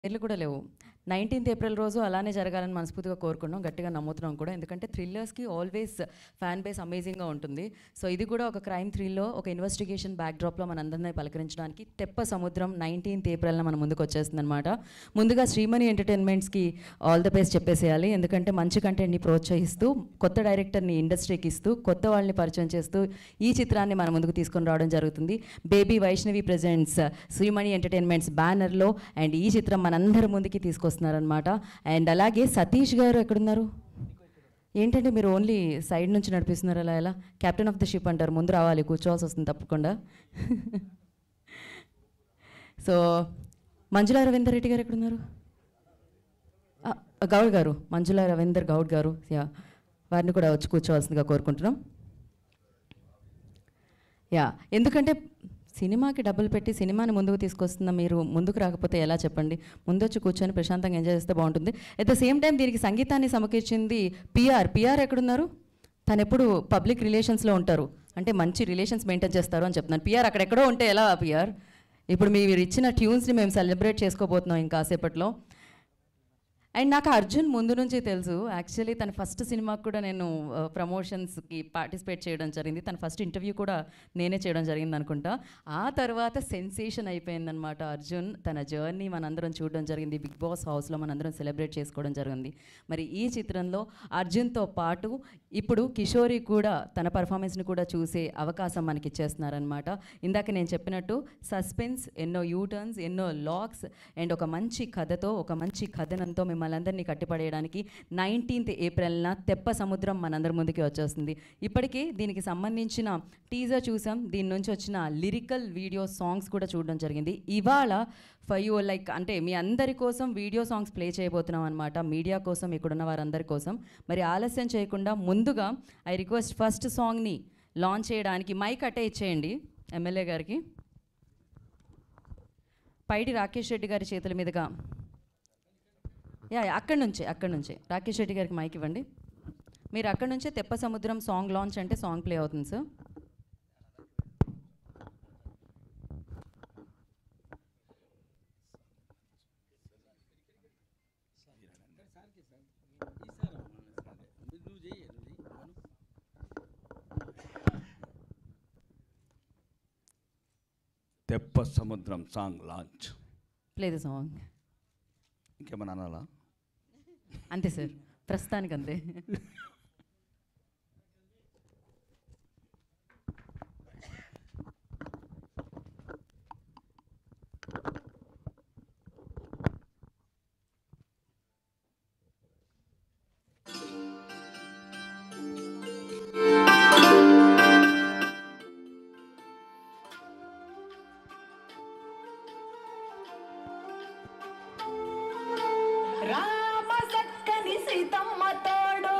పేర్లు కూడా లేవు నైన్టీన్త్ ఏప్రిల్ రోజు అలానే జరగాలని మనస్ఫూర్తిగా కోరుకున్నాం గట్టిగా నమ్ముతున్నాం కూడా ఎందుకంటే థ్రిల్లర్స్కి ఆల్వేస్ ఫ్యాన్ బేస్ అమేజింగ్గా ఉంటుంది సో ఇది కూడా ఒక క్రైమ్ థ్రిల్లో ఒక ఇన్వెస్టిగేషన్ బ్యాక్డ్రాప్లో మన అందరినీ పలకరించడానికి తెప్ప సముద్రం నైన్టీన్త్ ఏప్రిల్న మన ముందుకు వచ్చేస్తుంది అనమాట ముందుగా శ్రీమణి ఎంటర్టైన్మెంట్స్కి ఆల్ ద బెస్ట్ చెప్పేసేయాలి ఎందుకంటే మంచి కంటెంట్ని ప్రోత్సహిస్తూ కొత్త డైరెక్టర్ని ఇండస్ట్రీకి ఇస్తూ కొత్త వాళ్ళని పరిచయం చేస్తూ ఈ చిత్రాన్ని మన ముందుకు తీసుకొని రావడం జరుగుతుంది baby Vaishnavi presents Srimani entertainments బ్యానర్లో అండ్ ఈ చిత్రం మనందరి ముందుకి తీసుకొస్తున్నారనమాట అండ్ అలాగే సతీష్ గారు ఎక్కడున్నారు ఏంటంటే మీరు ఓన్లీ సైడ్ నుంచి నడిపిస్తున్నారు అలా ఎలా కెప్టెన్ ఆఫ్ ద షిప్ అంటారు ముందు రావాలి కూర్చోవాల్సి వస్తుంది తప్పకుండా సో మంజులా రవీందర్ రెడ్డి గారు ఎక్కడున్నారు ఆ, గౌడ్ గారు మంజులా రవీందర్ గౌడ్ గారు యా వారిని కూడా వచ్చి కూర్చోవాల్సిందిగా కోరుకుంటున్నాం యా ఎందుకంటే సినిమాకి డబ్బులు పెట్టి సినిమాని ముందుకు తీసుకొస్తున్న మీరు ముందుకు రాకపోతే ఎలా చెప్పండి ముందు వచ్చి కూర్చొని ప్రశాంతంగా ఎంజాయ్ చేస్తే బాగుంటుంది అట్ ద సేమ్ టైం దీనికి సంగీతాన్ని సమకూర్చింది పిఆర్ పిఆర్ ఎక్కడున్నారు తను ఎప్పుడు పబ్లిక్ రిలేషన్స్లో ఉంటారు అంటే మంచి రిలేషన్స్ మెయింటైన్ చేస్తారు అని చెప్తున్నాను పిఆర్ అక్కడెక్కడో ఉంటే ఎలా పిఆర్ ఇప్పుడు మీరు ఇచ్చిన ట్యూన్స్ని మేము సెలబ్రేట్ చేసుకోబోతున్నాం ఇంకాసేపట్లో అండ్ నాకు అర్జున్ ముందు నుంచి తెలుసు యాక్చువల్లీ తన ఫస్ట్ సినిమాకి కూడా నేను ప్రమోషన్స్కి పార్టిసిపేట్ చేయడం జరిగింది తన ఫస్ట్ ఇంటర్వ్యూ కూడా నేనే చేయడం జరిగింది అనుకుంటా ఆ తర్వాత సెన్సేషన్ అయిపోయిందనమాట అర్జున్ తన జర్నీ మనందరం చూడడం జరిగింది బిగ్ బాస్ హౌస్లో మనందరం సెలబ్రేట్ చేసుకోవడం జరిగింది మరి ఈ చిత్రంలో అర్జున్తో పాటు ఇప్పుడు కిషోరి కూడా తన పర్ఫార్మెన్స్ని కూడా చూసే అవకాశం మనకి ఇచ్చేస్తున్నారనమాట ఇందాక నేను చెప్పినట్టు సస్పెన్స్ ఎన్నో యూటర్న్స్ ఎన్నో లాక్స్ అండ్ ఒక మంచి కథతో ఒక మంచి కథనంతో మిమ్మల్ని అందరినీ కట్టిపడేయడానికి నైన్టీన్త్ ఏప్రిల్న తెప్ప సముద్రం మనందరి ముందుకి వచ్చేస్తుంది ఇప్పటికే దీనికి సంబంధించిన టీజర్ చూసాం దీని నుంచి వచ్చిన లిరికల్ వీడియో సాంగ్స్ కూడా చూడడం జరిగింది ఇవాళ ఫర్ యూ లైక్ అంటే మీ అందరి కోసం వీడియో సాంగ్స్ ప్లే చేయబోతున్నాం అనమాట మీడియా కోసం ఇక్కడున్న వారందరి కోసం మరి ఆలస్యం చేయకుండా ముందుగా ఐ రిక్వెస్ట్ ఫస్ట్ సాంగ్ని లాంచ్ చేయడానికి మైక్ అట్టే ఇచ్చేయండి ఎమ్మెల్యే గారికి పైడి రాకేష్ రెడ్డి గారి చేతుల మీదుగా యా యా, అక్కడి నుంచే అక్కడి నుంచే రాకేష్ రెడ్డి గారికి మైక్ ఇవ్వండి మీరు అక్కడి నుంచే తెప్ప సముద్రం సాంగ్ లాంచ్ అంటే సాంగ్ ప్లే అవుతుంది sir Teppa Samudram song launch play the song ఇంకేమన్నా అనాలా అంతే సార్ ప్రస్తుతానికి అంతే రామ సక్కని సీతమ్మ తోడు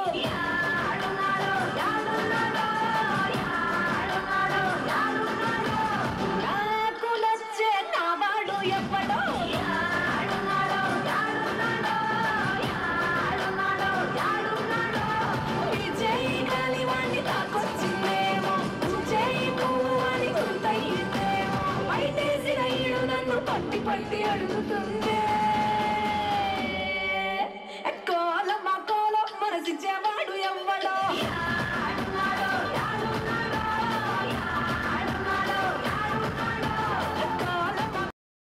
నాకు నచ్చే నావాడు ఎవ్వడో విజయ్ గాలివాణ్ణి తాకొచ్చిందేమో విజయ్ పువ్వు అని గుర్తయిందేమో బయటేసిన ఈడు నన్ను పట్టి పట్టి అడుగుతుందే కోలం మా కోలం మనసిచ్చేవాడు ఎవ్వడో కోలం మా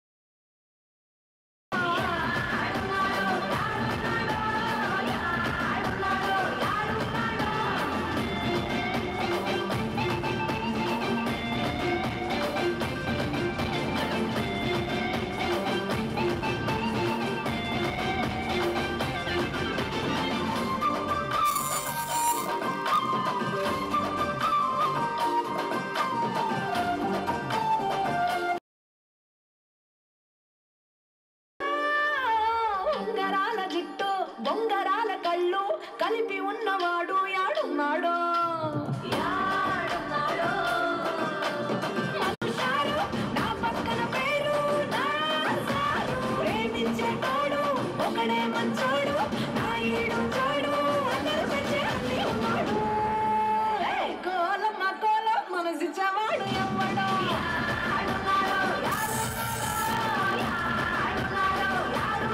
ఉంగరాల జుట్టు బొంగరాల కళ్ళు కలిపి ఉన్నవాడు యాడున్నాడో యాడున్నాడో మనుషారు నా పక్కన పేరు నా సారు ప్రేమించేటోడు ఒకడే మంచోడు నా ఈడు చోడు అందరూ మెచ్చే అన్ని ఉన్నాడు ఏయ్, కోలమ్మ కోలం మనసిచ్చేవాడు ఎవ్వడో యాడున్నాడో యాడున్నాడో యాడున్నాడో యాడున్నాడో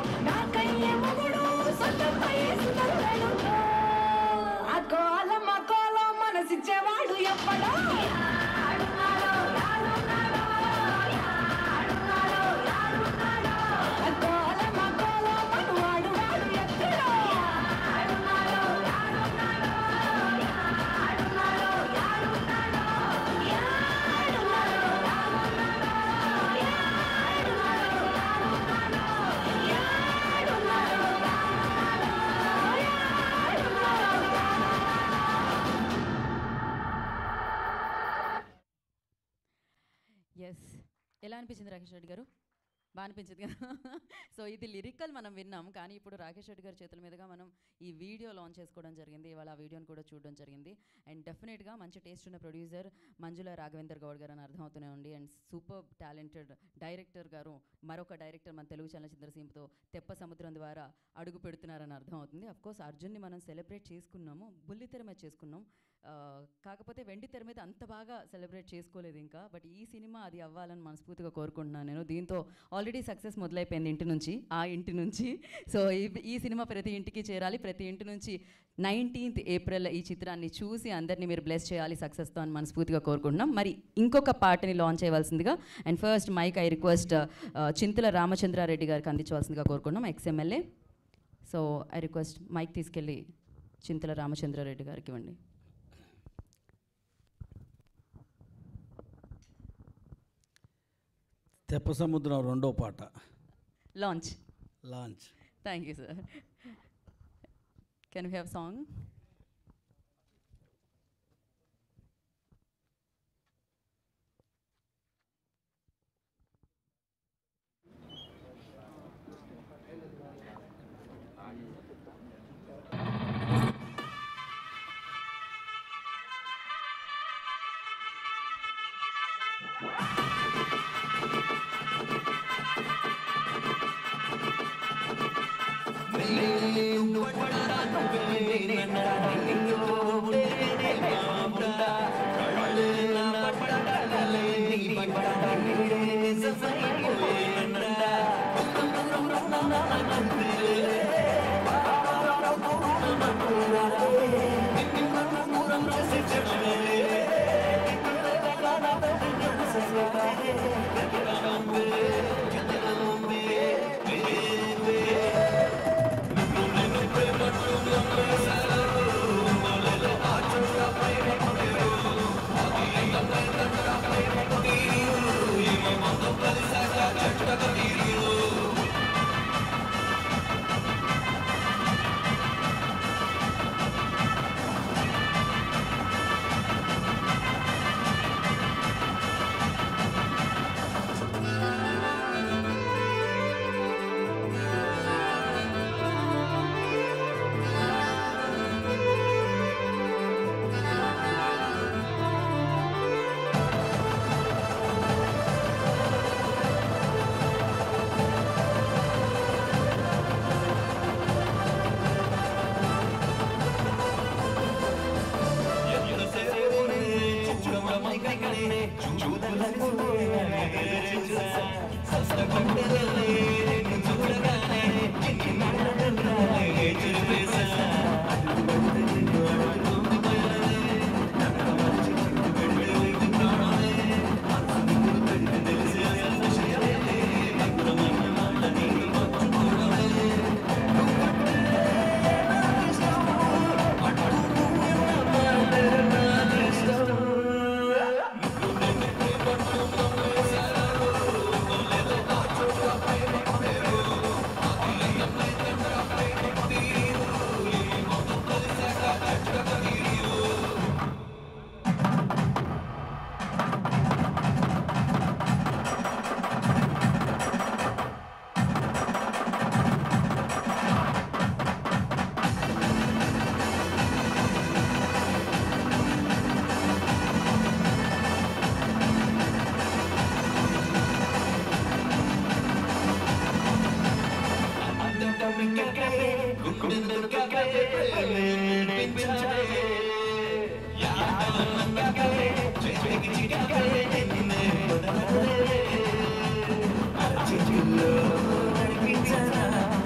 నాకయ్యే మొగుడు సొంతమై సుందరుడేనుకో. ఆ గోల మా గోల మనసిచ్చేవాడు ఎప్పుడో యాడున్నాడో, యాడున్నాడో, యాడున్నాడో, యాడున్నాడో. ఆ గోల మా గోల మనవాడు వాడు ఎక్కడో యాడున్నాడో, యాడున్నాడో, యాడున్నాడో, యాడున్నాడో. యాడున్నాడో, ఎస్ ఎలా అనిపించింది రాకేష్ రెడ్డి గారు బాగా అనిపించింది కదా సో ఇది లిరికల్ మనం విన్నాం కానీ ఇప్పుడు రాకేష్ రెడ్డి గారి చేతుల మీదుగా మనం ఈ వీడియో లాంచ్ చేసుకోవడం జరిగింది ఇవాళ ఆ వీడియోని కూడా చూడడం జరిగింది అండ్ డెఫినెట్గా మంచి టేస్ట్ ఉన్న ప్రొడ్యూసర్ మంజుల రాఘవేందర్ గౌడ్ గారు అని అర్థమవుతూనే ఉంది అండ్ సూపర్ టాలెంటెడ్ డైరెక్టర్ గారు మరొక డైరెక్టర్ మన తెలుగు చలనచిత్ర సీమతో తెప్ప సముద్రం ద్వారా అడుగు పెడుతున్నారని అర్థమవుతుంది కోర్స్ అర్జున్ని మనం సెలబ్రేట్ చేసుకున్నాము బుల్లితెర మీద చేసుకున్నాం ఆ, కాకపోతే వెండి తెర మీద అంత బాగా సెలబ్రేట్ చేసుకోలేదు ఇంకా బట్ ఈ సినిమా అది అవ్వాలని మనస్ఫూర్తిగా కోరుకుంటున్నాను నేను దీంతో ఆల్రెడీ సక్సెస్ మొదలైపోయింది ఇంటి నుంచి ఆ ఇంటి నుంచి సో ఈ ఈ సినిమా ప్రతి ఇంటికి చేరాలి ప్రతి ఇంటి నుంచి నైన్టీన్త్ ఏప్రిల్ ఈ చిత్రాన్ని చూసి అందరినీ మీరు బ్లెస్ చేయాలి సక్సెస్తో అని మనస్ఫూర్తిగా కోరుకుంటున్నాం మరి ఇంకొక పాటని లాంచ్ చేయవలసిందిగా and first mike I request Chintala Ramachandra Reddy గారికి అందించవలసిందిగా కోరుకుంటున్నాం ex MLA so I request mike తీసుకెళ్ళి చింతల రామచంద్రారెడ్డి గారికి ఇవ్వండి తెప్ప సముద్రం రెండో పాట launch launch thank you sir can we have song చిల్లో నడిపించరా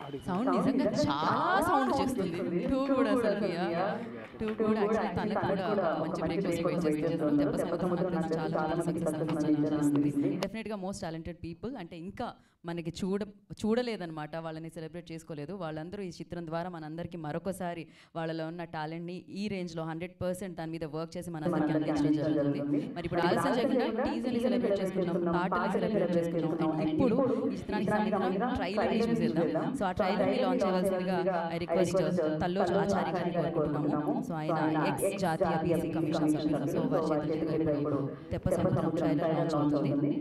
సౌండ్ నిజంగా చాలా సౌండ్ చేస్తుంది టూ కూడా అసలు ప్రియా టూ కూడా యాక్చువల్లీ తనకు కూడా మంచి బ్రేక్ కోసం వెయిట్ చేస్తుంది దెబ్బ సముద్రం నాకు తెలిసి చాలా చాలా సక్సెస్ అనిపిస్తుంది డెఫినెట్గా మోస్ట్ టాలెంటెడ్ పీపుల్ అంటే ఇంకా మనకి చూడ చూడలేదన్నమాట వాళ్ళని సెలబ్రేట్ చేసుకోలేదు వాళ్ళందరూ ఈ చిత్రం ద్వారా మనందరికీ మరొకసారి వాళ్ళలో ఉన్న టాలెంట్ని ఈ రేంజ్లో హండ్రెడ్ పర్సెంట్ దాని మీద వర్క్ చేసి మనందరికీ అందించడం జరుగుతుంది మరి ఇప్పుడు ఆలస్యం చేయకుండా టీజర్ని సెలబ్రేట్ చేసుకున్నాం పాటని సెలబ్రేట్ చేసుకున్నాం And ఇప్పుడు ఈ చిత్రానికి సంబంధించిన ట్రైలర్ని చూసేద్దాం సో ఆ ట్రైలర్ని లాంచ్ చేయాల్సిందిగా ఐ రిక్వెస్ట్ తల్లోజు ఆచార్య గారిని కోరుకుంటున్నాము సో ఆయన ఎక్స్ జాతీయ బీసీ కమిషన్ సభ్యులు సో వారి చేతుల మీదుగా ఇప్పుడు తెప్ప సముద్రం ట్రైలర్ లాంచ్ అవుతుంది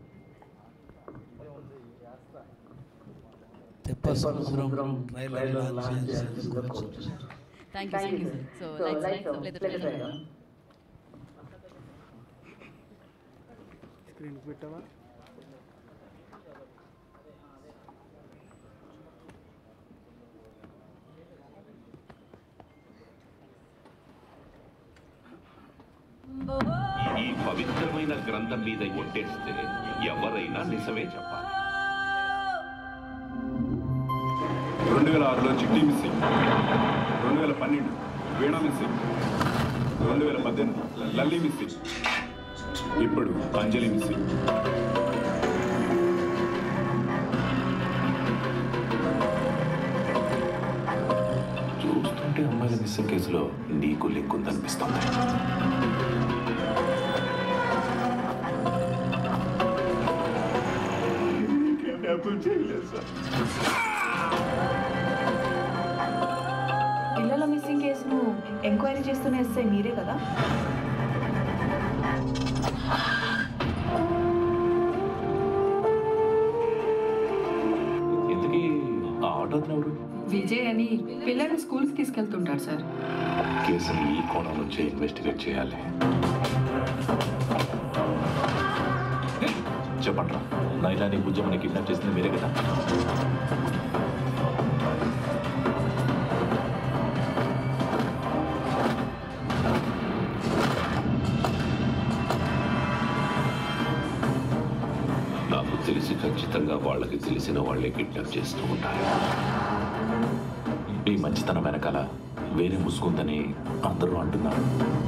తెప్ప సముద్రం ట్రైలర్ లాంచ్ చేయాల్సిందిగా కోరుతున్నాను. Thank you so lights play the trailer screen పెట్టవా ఈ పవిత్రమైన గ్రంథం మీద ఒట్టేస్తే ఎవరైనా నిజమే చెప్పాలి రెండు వేల ఆరులో చిట్టి మిస్సింగ్ రెండు వేల పన్నెండు వీణ మిస్సింగ్ రెండు వేల పద్దెనిమిది లల్లి మిస్సింగ్ ఇప్పుడు అంజలి మిస్సింగ్ చూస్తుంటే అమ్మాయిల మిస్సింగ్ కేసులో నీకు లింక్ ఉందనిపిస్తుంది పిల్లల మిస్సింగ్ కేసును ఎంక్వైరీ చేస్తున్న ఎస్ఐ మీరే కదా ఎందుకీ ఆ ఆటో అతను ఎవరు విజయ్ అని పిల్లల్ని స్కూల్కి తీసుకెళ్తుంటాడు సార్ కేసుని ఈ కోణం నుంచి ఇన్వెస్టిగేట్ చేయాలి చెప్పండి నైలాని బుజ్జమ్మని కిడ్నాప్ చేసింది మీరే కదా నాకు తెలిసి ఖచ్చితంగా వాళ్ళకి తెలిసిన వాళ్ళే కిడ్నాప్ చేస్తూ ఉంటారు ఈ మంచితనం వెనకాల వేరే ముసుగుందని అందరూ అంటున్నారు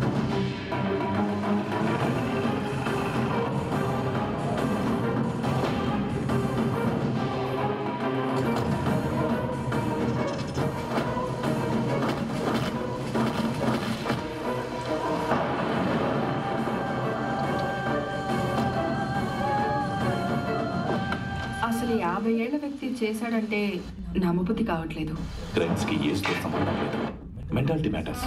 అసలు యాభై ఏళ్ల వ్యక్తి చేశాడంటే నమ్మబుద్ధి కావట్లేదు క్రైమ్స్ కి ఏస్తో సంబంధం లేదు mentality matters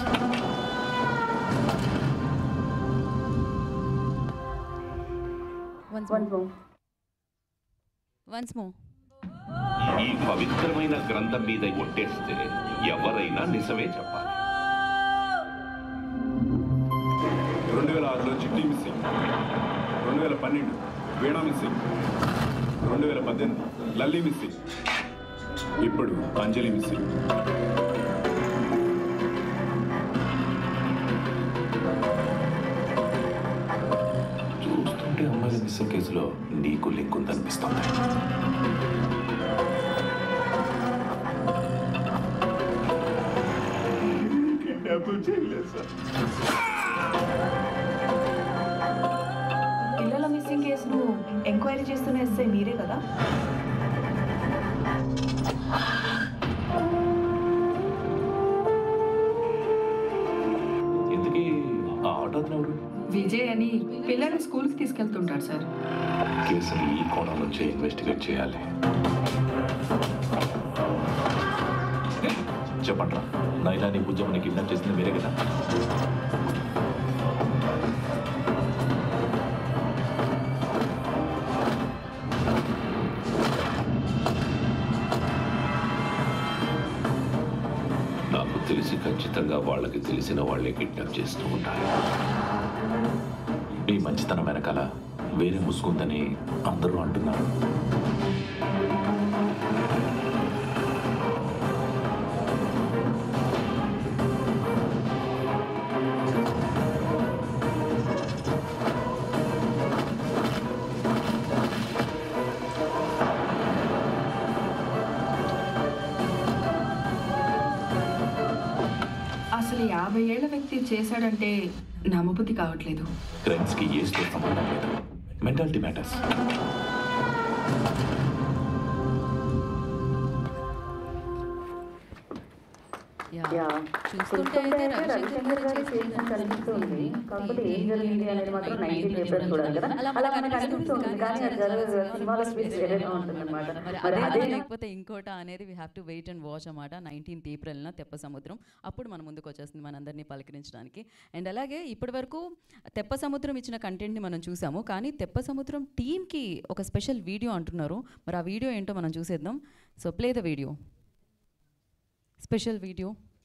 once more once more ఈ పవిత్రమైన గ్రంథం మీద ఒట్టేస్తే ఎవరైనా నిజమే చెప్పాలి రెండు వేల ఆరులో చిట్టి మిస్సింగ్ రెండు వేల పన్నెండు వీణ మిస్సింగ్ రెండు వేల పద్దెనిమిది లల్లి మిస్సింగ్ ఇప్పుడు అంజలి మిస్సింగ్ చూస్తుంటే అమ్మాయిల మిస్సింగ్ కేసులో నీకు లింక్ ఉందనిపిస్తుంది పిల్లల మిస్సింగ్ కేసును ఎంక్వైరీ చేస్తున్న ఎస్ఐ మీరే కదా ఎందుకీ ఆ ఆటో అతను ఎవరు విజయ్ అని పిల్లల్ని స్కూల్కి తీసుకెళ్తుంటాడు సార్ కేసుని ఈ కోణం నుంచి ఇన్వెస్టిగేట్ చేయాలి చెప్పండి నైలాని బుజ్జమ్మని కిడ్నాప్ చేసింది మీరే కదా నాకు తెలిసి ఖచ్చితంగా వాళ్ళకి తెలిసిన వాళ్ళే కిడ్నాప్ చేస్తూ ఉంటారు ఈ మంచితనం వెనకాల వేరే ముసుగుందని అందరూ అంటున్నారు అసలు యాభై ఏళ్ల వ్యక్తి చేశాడంటే నమ్మబుద్ధి కావట్లేదు క్రైమ్స్ కి ఏస్తో సంబంధం లేదు మెంటాలిటీ మ్యాటర్స్ యా చూస్తుంటే అయితే రవిశంకర్ గారు చేసిన కనిపిస్తుంది కాకపోతే ఏం జరిగింది అనేది మాత్రం నైన్టీన్ ఏప్రిల్ చూడాలి కదా అలా మనకు అనిపిస్తుంది కానీ అది జరగదు సినిమాలో స్పీచ్ వేరేగా ఉంటుంది అనమాట మరి మరి అదే అదే లేకపోతే ఇంకోట అనేది we have to wait and watch అన్నమాట నైన్టీన్త్ ఏప్రిల్న తెప్ప సముద్రం అప్పుడు మన ముందుకు వచ్చేస్తుంది మనందరినీ పలకరించడానికి అండ్ అలాగే ఇప్పటి వరకు తెప్ప సముద్రం ఇచ్చిన కంటెంట్ని మనం చూసాము కానీ తెప్ప సముద్రం టీమ్కి ఒక స్పెషల్ వీడియో అంటున్నారు మరి ఆ వీడియో ఏంటో మనం చూసేద్దాం so play the video special video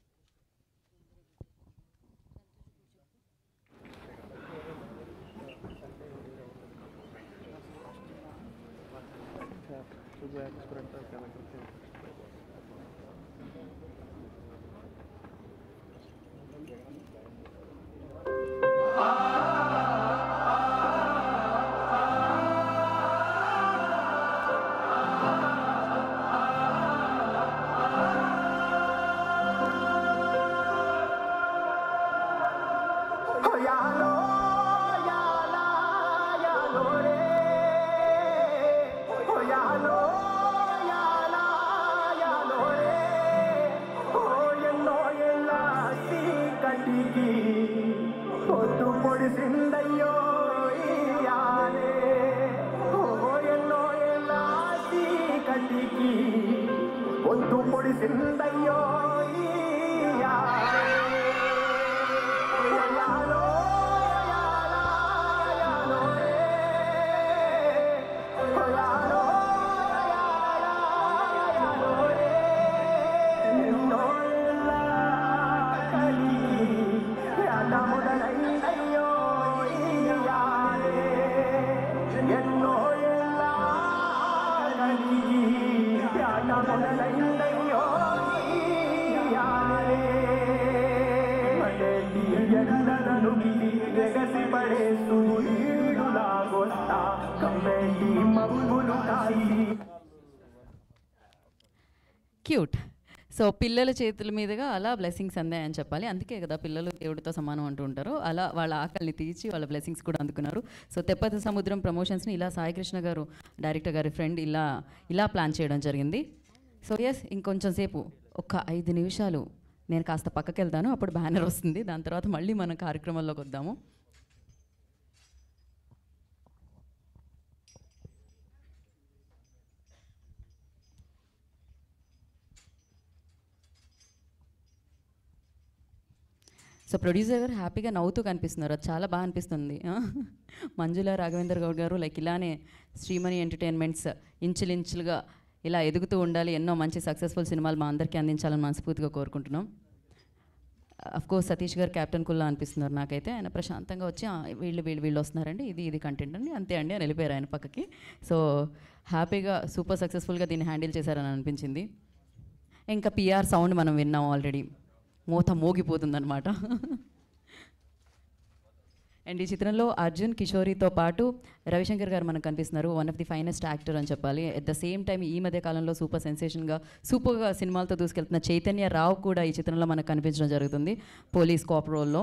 పొద్దు పొడిసిందయ్యో ఇయాలే ఓ ఎన్నో ఏళ్ళ చీకటికి పొద్దు పొడిసిందయ్యో ఇయాలే యాలో, యాలా, యాలో రే. ఓ యాలో, యాలా, యాలో రే. ఎన్నో ఏళ్ళ కలిగి యాట మొదలైందయ్యో ఇయాలే. ఎన్నో ఏళ్ళ కలిగి యాట మొదలైందయ్యో ఇయాలే. మడేటి ఎండలను ఎగసి పడే సూర్యుడులాగొస్తా కమ్మేటి మబ్బులు కాయి క్యూట్ సో పిల్లల చేతుల మీదుగా అలా బ్లెస్సింగ్స్ అందాయని చెప్పాలి అందుకే కదా పిల్లలు దేవుడితో సమానం అంటూ ఉంటారు అలా వాళ్ళ ఆకలిని తీర్చి వాళ్ళ బ్లెస్సింగ్స్ కూడా అందుకున్నారు సో తెప్పత సముద్రం ప్రమోషన్స్ని ఇలా సాయికృష్ణ గారు డైరెక్టర్ గారి ఫ్రెండ్ ఇలా ఇలా ప్లాన్ చేయడం జరిగింది సో ఎస్ ఇంకొంచెం సేపు ఒక ఐదు నిమిషాలు నేను కాస్త పక్కకి వెళ్తాను అప్పుడు బ్యానర్ వస్తుంది దాని తర్వాత మళ్ళీ మన కార్యక్రమంలోకి వద్దాము సో ప్రొడ్యూసర్ గారు హ్యాపీగా నవ్వుతూ కనిపిస్తున్నారు అది చాలా బాగా అనిపిస్తుంది ఆ? మంజుల రాఘవేంద్ర గౌడ్ గారు లైక్ ఇలానే శ్రీమణి ఎంటర్టైన్మెంట్స్ ఇంచులించులుగా ఇలా ఎదుగుతూ ఉండాలి ఎన్నో మంచి సక్సెస్ఫుల్ సినిమాలు మా అందరికీ అందించాలని మనస్ఫూర్తిగా కోరుకుంటున్నాం అఫ్ కోర్స్ సతీష్ గారు క్యాప్టెన్ కుల్లా అనిపిస్తున్నారు నాకైతే ఆయన ప్రశాంతంగా వచ్చి "ఆ, వీళ్ళు వీళ్ళు వీళ్ళు వస్తున్నారండి ఇది ఇది కంటెంట్ అండి అంతే అండి అని వెళ్ళిపోయారు ఆయన పక్కకి సో హ్యాపీగా సూపర్ సక్సెస్ఫుల్గా దీన్ని హ్యాండిల్ చేశారని అనిపించింది ఇంకా పిఆర్ సౌండ్ మనం విన్నాం ఆల్రెడీ మూత మోగిపోతుందన్నమాట అండ్ ఈ చిత్రంలో అర్జున్ కిషోరితో పాటు రవిశంకర్ గారు మనకు కనిపిస్తున్నారు one of the finest actor అని చెప్పాలి అట్ ద సేమ్ టైం ఈ మధ్య కాలంలో సూపర్ సెన్సేషన్గా సూపర్గా సినిమాలతో దూసుకెళ్తున్న చైతన్య రావు కూడా ఈ చిత్రంలో మనకు కనిపించడం జరుగుతుంది పోలీస్ కాప్ రోల్లో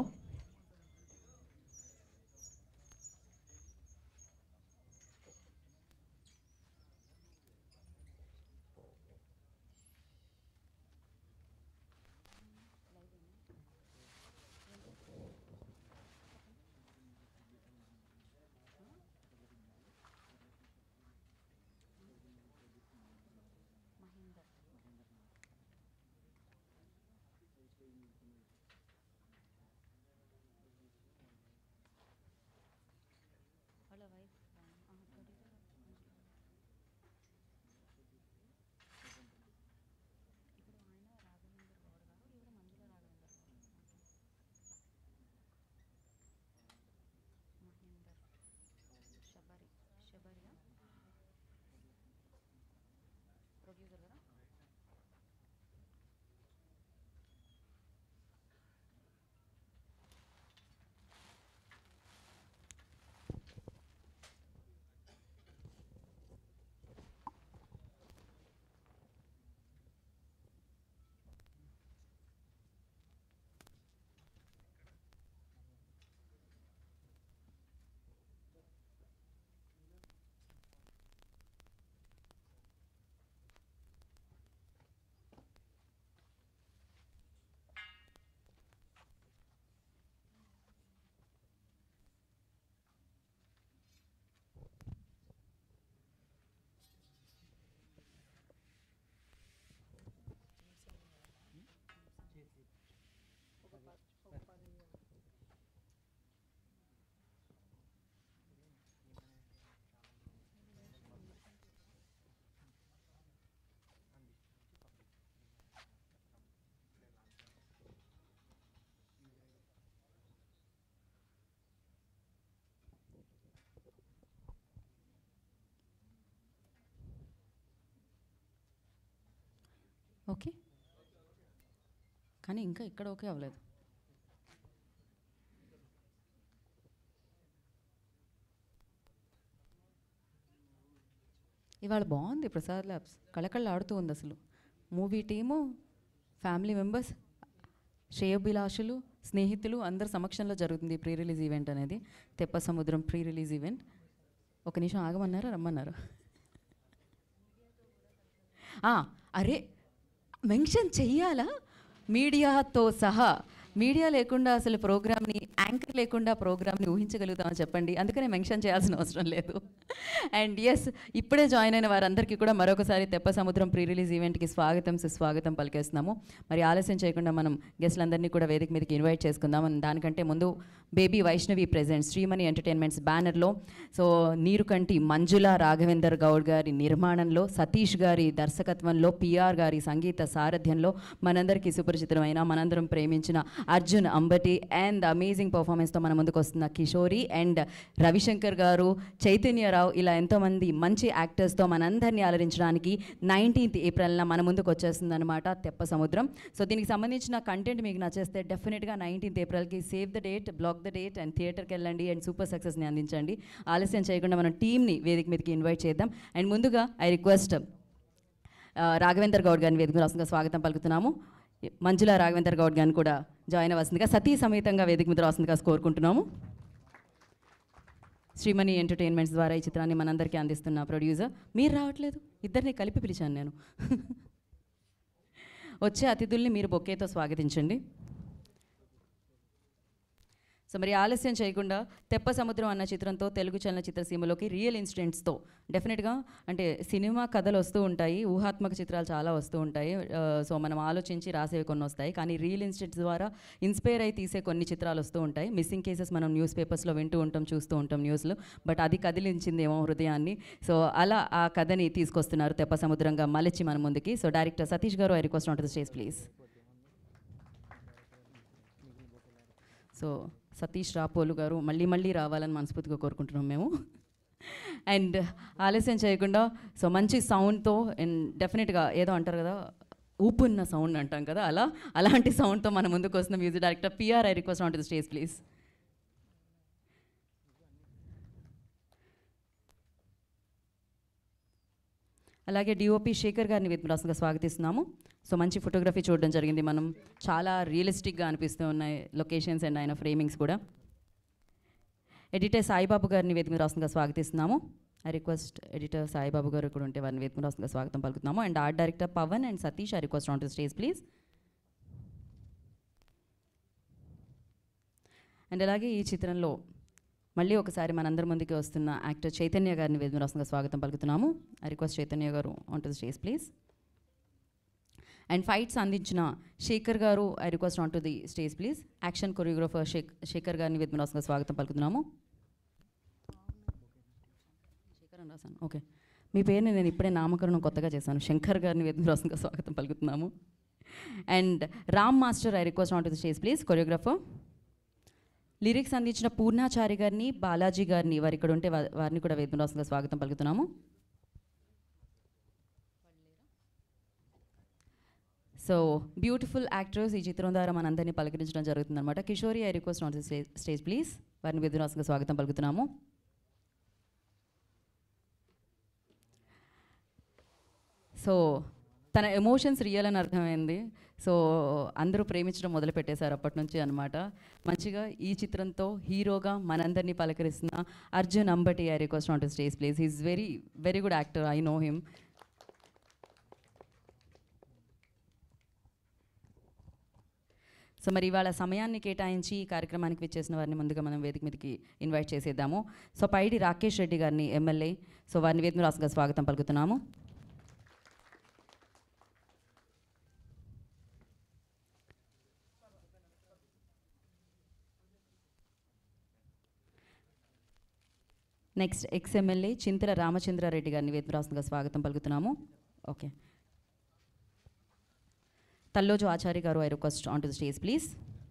ఓకే కానీ ఇంకా ఇక్కడ ఓకే అవ్వలేదు ఇవాళ బాగుంది ప్రసాద్ ల్యాబ్స్ కళకళ ఆడుతూ ఉంది అసలు మూవీ టీము ఫ్యామిలీ మెంబర్స్ శ్రేయోభిలాషులు స్నేహితులు అందరి సమక్షంలో జరుగుతుంది ప్రీ రిలీజ్ ఈవెంట్ అనేది తెప్ప సముద్రం ప్రీ రిలీజ్ ఈవెంట్ ఒక నిమిషం ఆగమన్నారా రమ్మన్నారా ఆ, అరే మెన్షన్ చెయ్యాలా మీడియాతో సహా మీడియా లేకుండా అసలు ప్రోగ్రామ్ని యాంకర్ లేకుండా ప్రోగ్రామ్ని ఊహించగలుగుతామని చెప్పండి అందుకనే మెన్షన్ చేయాల్సిన అవసరం లేదు అండ్ ఎస్ ఇప్పుడే జాయిన్ అయిన వారందరికీ కూడా మరొకసారి తెప్ప సముద్రం ప్రీ రిలీజ్ ఈవెంట్కి స్వాగతం సుస్వాగతం పలికేస్తున్నాము మరి ఆలస్యం చేయకుండా మనం గెస్ట్లందరినీ కూడా వేదిక మీదకి ఇన్వైట్ చేసుకుందాం అండ్ దానికంటే ముందు baby Vaishnavi present Srimani entertainments బ్యానర్లో సో నీరుకంటి మంజుల రాఘవేందర్ గౌడ్ గారి నిర్మాణంలో సతీష్ గారి దర్శకత్వంలో పిఆర్ గారి సంగీత సారథ్యంలో మనందరికీ సుపరిచితమైన మనందరం ప్రేమించిన అర్జున్ అంబటి అండ్ అమేజింగ్ పర్ఫార్మెన్స్తో మన ముందుకు వస్తున్న కిషోరి అండ్ రవిశంకర్ గారు చైతన్యరావు ఇలా ఎంతోమంది మంచి యాక్టర్స్తో మనందరినీ అలరించడానికి నైన్టీన్త్ ఏప్రిల్న మన ముందుకు వచ్చేస్తుంది అనమాట తెప్ప సముద్రం సో దీనికి సంబంధించిన కంటెంట్ మీకు నచ్చేస్తే డెఫినెట్గా నైన్టీన్త్ ఏప్రిల్కి save the date block the date and థియేటర్కి వెళ్ళండి అండ్ సూపర్ సక్సెస్ని అందించండి ఆలస్యం చేయకుండా మనం టీమ్ని వేదిక మీదకి ఇన్వైట్ చేద్దాం అండ్ ముందుగా ఐ రిక్వెస్ట్ రాఘవేందర్ గౌడ్ గారిని వేదిక మీద రాష్ట్రంగా స్వాగతం పలుకుతున్నాము మంజుల రాఘవేందర్ గౌడ్ గారిని కూడా జాయిన్ అవ్వాల్సిందిగా సతీ సమేతంగా వేదిక మీద రాస్తుందిగా కోరుకుంటున్నాము శ్రీమణి ఎంటర్టైన్మెంట్స్ ద్వారా ఈ చిత్రాన్ని మనందరికీ అందిస్తున్న ప్రొడ్యూసర్ మీరు రావట్లేదు ఇద్దరిని కలిపి పిలిచాను నేను వచ్చే అతిథుల్ని మీరు బొకేతో స్వాగతించండి సో మరి ఆలస్యం చేయకుండా తెప్ప సముద్రం అన్న చిత్రంతో తెలుగు చలనచిత్ర సీమలోకి రియల్ ఇన్సిడెంట్స్తో డెఫినెట్గా అంటే సినిమా కథలు వస్తూ ఉంటాయి ఊహాత్మక చిత్రాలు చాలా వస్తూ ఉంటాయి ఆ, సో మనం ఆలోచించి రాసేవి కొన్ని వస్తాయి కానీ రియల్ ఇన్సిడెంట్స్ ద్వారా ఇన్స్పైర్ అయి తీసే కొన్ని చిత్రాలు వస్తూ ఉంటాయి మిస్సింగ్ కేసెస్ మనం న్యూస్ పేపర్స్లో వింటూ ఉంటాం చూస్తూ ఉంటాం న్యూస్లో బట్ అది కదిలించిందేమో హృదయాన్ని సో అలా ఆ కథని తీసుకొస్తున్నారు తెప్ప సముద్రంగా మలచి మన ముందుకి సో డైరెక్టర్ సతీష్ గారు I request on to the stage please so Satish Rapolu గారు మళ్ళీ మళ్ళీ రావాలని మనస్ఫూర్తిగా కోరుకుంటున్నాం మేము అండ్ ఆలస్యం చేయకుండా సో మంచి సౌండ్తో అండ్ డెఫినెట్గా ఏదో అంటారు కదా ఊపున్న సౌండ్ అంటాం కదా అలా అలాంటి సౌండ్తో మన ముందుకు వస్తున్న music director PR I request on to the stage please అలాగే డిఓపి శేఖర్ గారిని వేదికరాస్తుగా స్వాగతిస్తున్నాము సో మంచి ఫోటోగ్రఫీ చూడడం జరిగింది మనం చాలా రియలిస్టిక్గా అనిపిస్తూ ఉన్నాయి లొకేషన్స్ అండ్ ఆయన ఫ్రేమింగ్స్ కూడా ఎడిటర్ సాయిబాబు గారిని వేదిక రాష్ట్రంగా స్వాగతిస్తున్నాము ఐ రిక్వెస్ట్ ఎడిటర్ సాయిబాబు గారు ఇక్కడ ఉంటే వారిని వేదిక రాష్ట్రంగా స్వాగతం పలుకుతున్నాము and art director Pawan and Satish I request on to stage please and అలాగే ఈ చిత్రంలో మళ్ళీ ఒకసారి మనందరి ముందుకి వస్తున్న యాక్టర్ చైతన్య గారిని వేదిక రాష్ట్రంగా స్వాగతం పలుకుతున్నాము ఐ రిక్వెస్ట్ చైతన్య గారు on to stage please and fights అందించిన శేఖర్ గారు I request on to the stage please action choreographer Shekh Shekhar గారిని వేదిక రాష్ట్రంగా స్వాగతం పలుకుతున్నాము శేఖర్ అని రాశాను ఓకే మీ పేరుని నేను ఇప్పుడే నామకరణం కొత్తగా చేశాను శంకర్ గారిని వేదిక రాష్ట్రంగా స్వాగతం పలుకుతున్నాము and Ram master I request on to the stage please choreographer lyrics అందించిన పూర్ణాచారి గారిని బాలాజీ గారిని వారు ఇక్కడ ఉంటే వా- వారిని కూడా వేదిక రాష్ట్రంగా స్వాగతం పలుకుతున్నాము సో బ్యూటిఫుల్ యాక్టర్స్ ఈ చిత్రం ద్వారా మనందరినీ పలకరించడం జరుగుతుంది అనమాట Kishori I request on stage stage please వారిని విధురాసంగా స్వాగతం పలుకుతున్నాము సో తన ఎమోషన్స్ రియల్ అని అర్థమైంది సో అందరూ ప్రేమించడం మొదలు పెట్టేశారు అప్పటి నుంచి అనమాట మంచిగా ఈ చిత్రంతో హీరోగా మనందరినీ పలకరిస్తున్న Arjun Ambati I request on to stage please is very very good actor I know him so మరి ఇవాళ సమయాన్ని కేటాయించి ఈ కార్యక్రమానికి విచ్చేసిన వారిని ముందుగా మనం వేదిక మీదకి ఇన్వైట్ చేసేద్దాము సో పైడి రాకేష్ రెడ్డి గారిని ఎమ్మెల్యే సో వారిని వేదిక రాసుగా స్వాగతం పలుకుతున్నాము next ex MLA Chintala Ramachandra Reddy గారిని వేదిక రాసుగా స్వాగతం పలుకుతున్నాము ఓకే తల్లోజు ఆచార్య గారు I request on to the stage please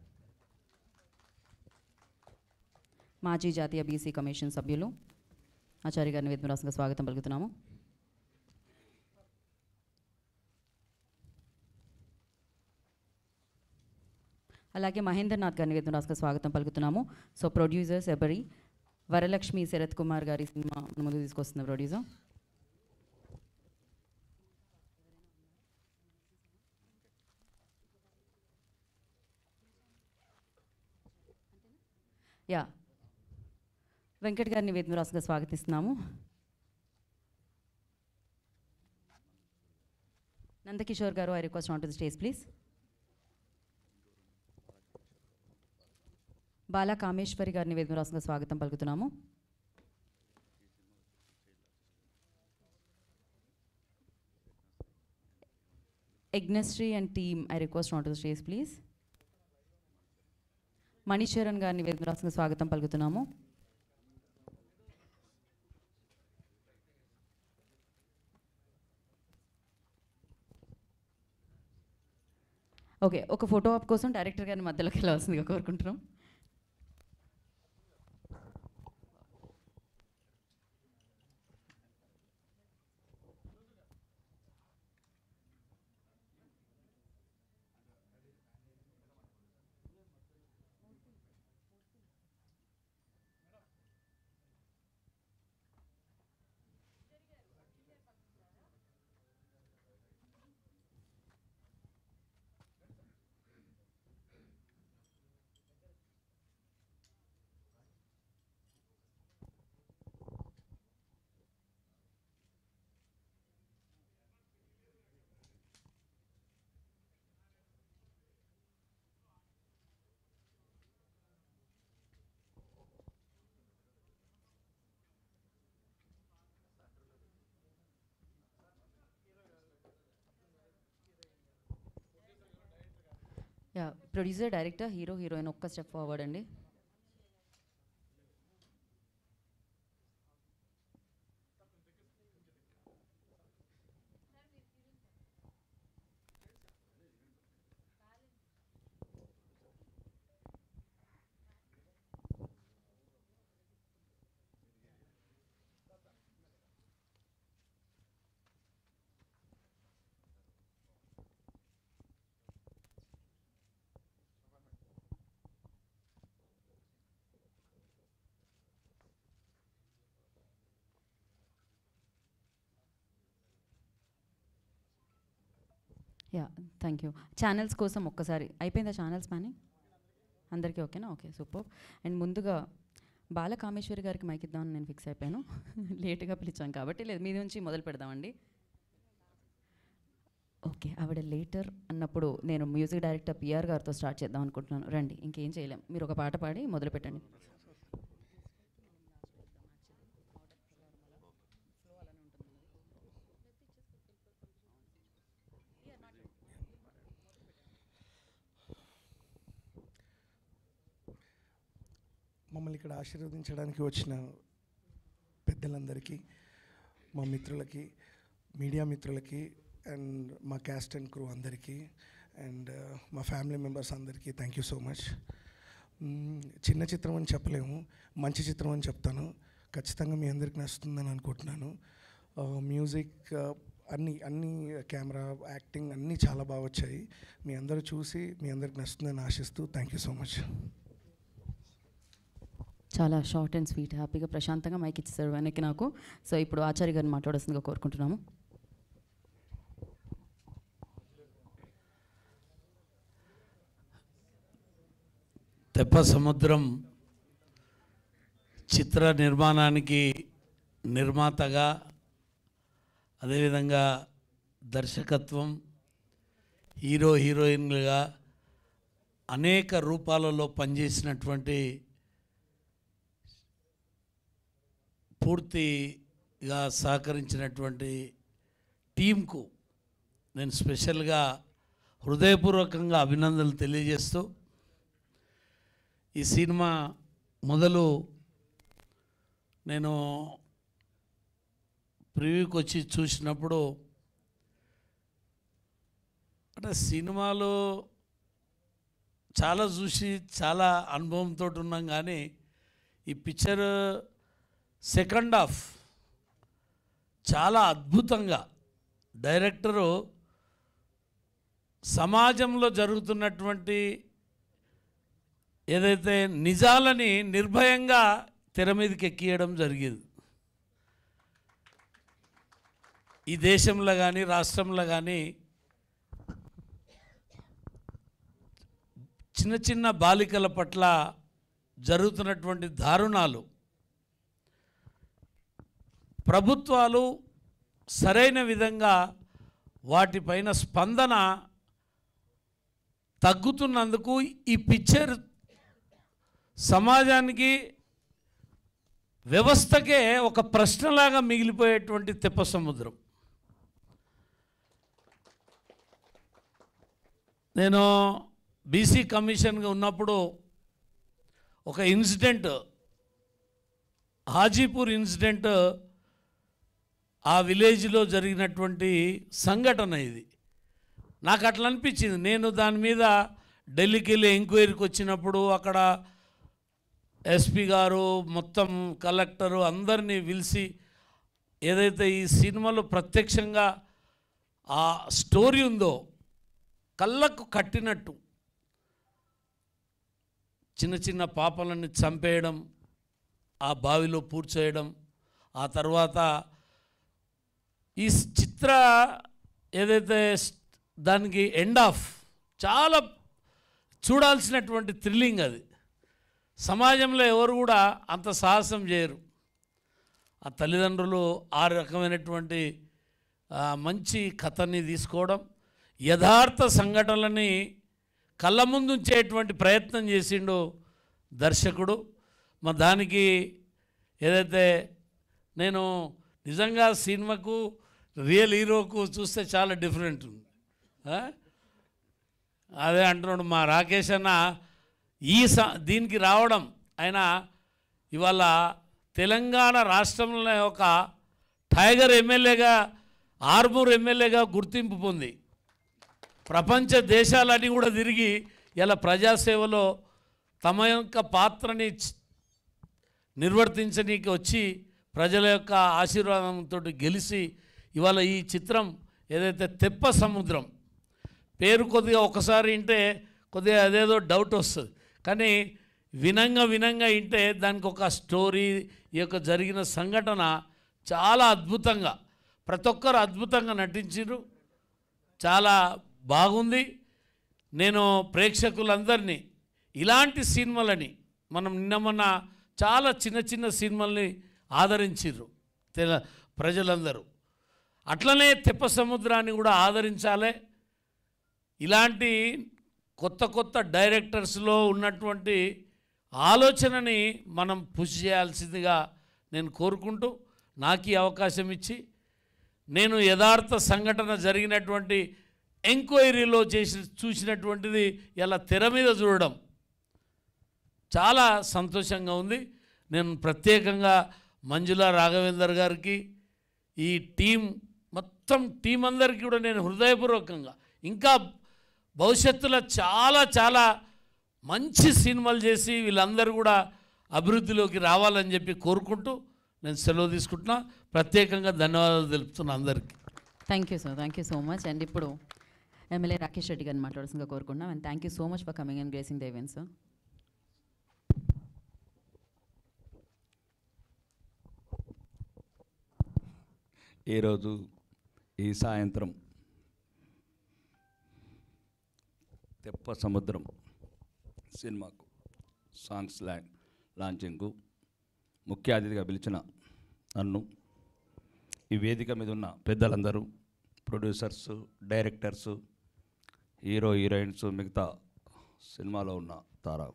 మాజీ జాతీయ బీసీ కమిషన్ సభ్యులు ఆచార్య గారిని వేదమరాసంగా స్వాగతం పలుకుతున్నాము అలాగే మహేంద్రనాథ్ గారిని వేదం రాసుకు స్వాగతం పలుకుతున్నాము సో ప్రొడ్యూసర్ శబరి వరలక్ష్మి శరత్ కుమార్ గారి సినిమా ముందు తీసుకొస్తున్న ప్రొడ్యూసర్ యా వెంకట్ గారిని వేదం రాసుగా స్వాగతిస్తున్నాము నందకిషోర్ గారు I request on to the stage please Bala Kameswari గారిని వేదం రాసుగా స్వాగతం పలుకుతున్నాము ఎగ్నశ్రీ and team I request on to the stage please Manicharan గారిని వేదం రాసుగా స్వాగతం పలుకుతున్నాము ఓకే ఒక ఫోటో ఆప్ కోసం డైరెక్టర్ గారిని మధ్యలోకి వెళ్ళవలసిందిగా కోరుకుంటున్నాం yeah producer director hero heroine ఒక్క స్టెప్ ఫార్వర్డ్ అండి యా థ్యాంక్ యూ ఛానల్స్ కోసం ఒక్కసారి అయిపోయిందా ఛానల్స్ ప్లానింగ్ అందరికీ ఓకేనా ఓకే సూపర్ అండ్ ముందుగా బాలకామేశ్వరి గారికి మైక్ ఇద్దామని నేను ఫిక్స్ అయిపోయాను లేట్గా పిలిచాను కాబట్టి లేదు మీ నుంచి మొదలు పెడదామండి ఓకే ఆవిడ లేటర్ అన్నప్పుడు నేను మ్యూజిక్ డైరెక్టర్ పిఆర్ గారితో స్టార్ట్ చేద్దాం అనుకుంటున్నాను రండి ఇంకేం చేయలేం మీరు ఒక పాట పాడి మొదలు పెట్టండి మమ్మల్ని ఇక్కడ ఆశీర్వదించడానికి వచ్చిన పెద్దలందరికీ మా మిత్రులకి మీడియా మిత్రులకి అండ్ మా క్యాస్ట్ అండ్ క్రూ అందరికీ అండ్ మా ఫ్యామిలీ మెంబర్స్ అందరికీ థ్యాంక్ యూ సో మచ్ చిన్న చిత్రం అని చెప్పలేము మంచి చిత్రం అని చెప్తాను ఖచ్చితంగా మీ అందరికి నచ్చుతుందని అనుకుంటున్నాను మ్యూజిక్ అన్ని అన్ని కెమెరా యాక్టింగ్ అన్నీ చాలా బాగా వచ్చాయి మీ అందరూ చూసి మీ అందరికి నచ్చుతుందని ఆశిస్తూ థ్యాంక్ యూ సో మచ్ చాలా షార్ట్ అండ్ స్వీట్ హ్యాపీగా ప్రశాంతంగా మైక్ ఇచ్చేసారు వెనక్కి నాకు సో ఇప్పుడు ఆచార్య గారిని మాట్లాడాల్సిందిగా కోరుకుంటున్నాము తెప్ప సముద్రం చిత్ర నిర్మాణానికి నిర్మాతగా అదేవిధంగా దర్శకత్వం హీరో హీరోయిన్లుగా అనేక రూపాలలో పనిచేసినటువంటి పూర్తిగా సహకరించినటువంటి టీంకు నేను స్పెషల్గా హృదయపూర్వకంగా అభినందనలు తెలియజేస్తూ ఈ సినిమా మొదలు నేను ప్రివ్యూకి వచ్చి చూసినప్పుడు అంటే సినిమాలో చాలా చూసి చాలా అనుభవంతో ఉన్నాం కానీ ఈ పిక్చర్ సెకండ్ హాఫ్ చాలా అద్భుతంగా డైరెక్టరు సమాజంలో జరుగుతున్నటువంటి ఏదైతే నిజాలని నిర్భయంగా తెర మీదకి ఎక్కియడం జరిగేది ఈ దేశంలో కానీ రాష్ట్రంలో కానీ చిన్న చిన్న బాలికల పట్ల జరుగుతున్నటువంటి దారుణాలు ప్రభుత్వాలు సరైన విధంగా వాటిపైన స్పందన తగ్గుతున్నందుకు ఈ పిక్చర్ సమాజానికి వ్యవస్థకే ఒక ప్రశ్నలాగా మిగిలిపోయేటువంటి తెప్ప సముద్రం నేను బీసీ కమిషన్గా ఉన్నప్పుడు ఒక ఇన్సిడెంట్ హాజీపూర్ ఇన్సిడెంట్ ఆ విలేజ్లో జరిగినటువంటి సంఘటన ఇది నాకు అట్లా అనిపించింది నేను దాని మీద ఢిల్లీకి వెళ్ళి ఎంక్వైరీకి వచ్చినప్పుడు అక్కడ ఎస్పీ గారు మొత్తం కలెక్టరు అందరినీ పిలిచి ఏదైతే ఈ సినిమాలో ప్రత్యక్షంగా ఆ స్టోరీ ఉందో కళ్ళకు కట్టినట్టు చిన్న చిన్న పాపలను చంపేయడం ఆ బావిలో పూడ్చేయడం ఆ తర్వాత ఈ చిత్ర ఏదైతే స్- దానికి ఎండ్ ఆఫ్ చాలా చూడాల్సినటువంటి థ్రిల్లింగ్ అది సమాజంలో ఎవరు కూడా అంత సాహసం చేయరు ఆ తల్లిదండ్రులు ఆ రకమైనటువంటి ఆ, మంచి కథని తీసుకోవడం యథార్థ సంఘటనలని కళ్ళ ముందు ఉంచేటువంటి ప్రయత్నం చేసిండు దర్శకుడు మా దానికి ఏదైతే నేను నిజంగా సినిమాకు రియల్ హీరోకు చూస్తే చాలా డిఫరెంట్ ఉంది ఆ? అదే అంటున్నాడు మా రాకేష్ అన్న ఈ స దీనికి రావడం ఆయన ఇవాళ తెలంగాణ రాష్ట్రంలో ఒక టైగర్ ఎమ్మెల్యేగా ఆర్మూర్ ఎమ్మెల్యేగా గుర్తింపు పొంది ప్రపంచ దేశాలన్నీ కూడా తిరిగి ఇలా ప్రజాసేవలో తమ యొక్క పాత్రని చ్- నిర్వర్తించనీకి వచ్చి ప్రజల యొక్క ఆశీర్వాదంతో గెలిచి ఇవాళ ఈ చిత్రం ఏదైతే తెప్ప సముద్రం పేరు కొద్దిగా ఒకసారి వింటే కొద్దిగా అదేదో డౌట్ వస్తుంది కానీ వినంగా వినంగా వింటే దానికి ఒక స్టోరీ ఈ యొక్క జరిగిన సంఘటన చాలా అద్భుతంగా ప్రతి ఒక్కరు అద్భుతంగా నటించారు చాలా బాగుంది నేను ప్రేక్షకులందరినీ ఇలాంటి సినిమాలని మనం నిన్న మొన్న చాలా చిన్న చిన్న సినిమాల్ని ఆదరించారు తెల ప్రజలందరూ అట్లనే తెప్ప సముద్రాన్ని కూడా ఆదరించాలి ఇలాంటి కొత్త కొత్త డైరెక్టర్స్లో ఉన్నటువంటి ఆలోచనని మనం పుష్ చేయాల్సిందిగా నేను కోరుకుంటూ నాకు ఈ అవకాశం ఇచ్చి నేను యథార్థ సంఘటన జరిగినటువంటి ఎంక్వైరీలో చేసి చూసినటువంటిది ఇలా తెర మీద చూడడం చాలా సంతోషంగా ఉంది నేను ప్రత్యేకంగా మంజుల రాఘవేందర్ గారికి ఈ టీం మొత్తం టీం అందరికీ కూడా నేను హృదయపూర్వకంగా ఇంకా భవిష్యత్తులో చాలా చాలా మంచి సినిమాలు చేసి వీళ్ళందరూ కూడా అభివృద్ధిలోకి రావాలని చెప్పి కోరుకుంటూ నేను సెలవు తీసుకుంటున్నా ప్రత్యేకంగా ధన్యవాదాలు తెలుపుతున్నా అందరికీ thank you sir thank you so much and ఇప్పుడు ఎమ్మెల్యే రాకేష్ రెడ్డి గారిని మాట్లాడాల్సిందిగా కోరుకుంటున్నాం and thank you so much for coming and gracing the event sir ఈరోజు ఈ సాయంత్రం తెప్ప సముద్రం సినిమాకు సాంగ్స్ లా లాంచింగ్కు ముఖ్య అతిథిగా పిలిచిన నన్ను ఈ వేదిక మీద ఉన్న పెద్దలందరూ ప్రొడ్యూసర్స్ డైరెక్టర్స్ హీరో హీరోయిన్స్ మిగతా సినిమాలో ఉన్న తారాగణం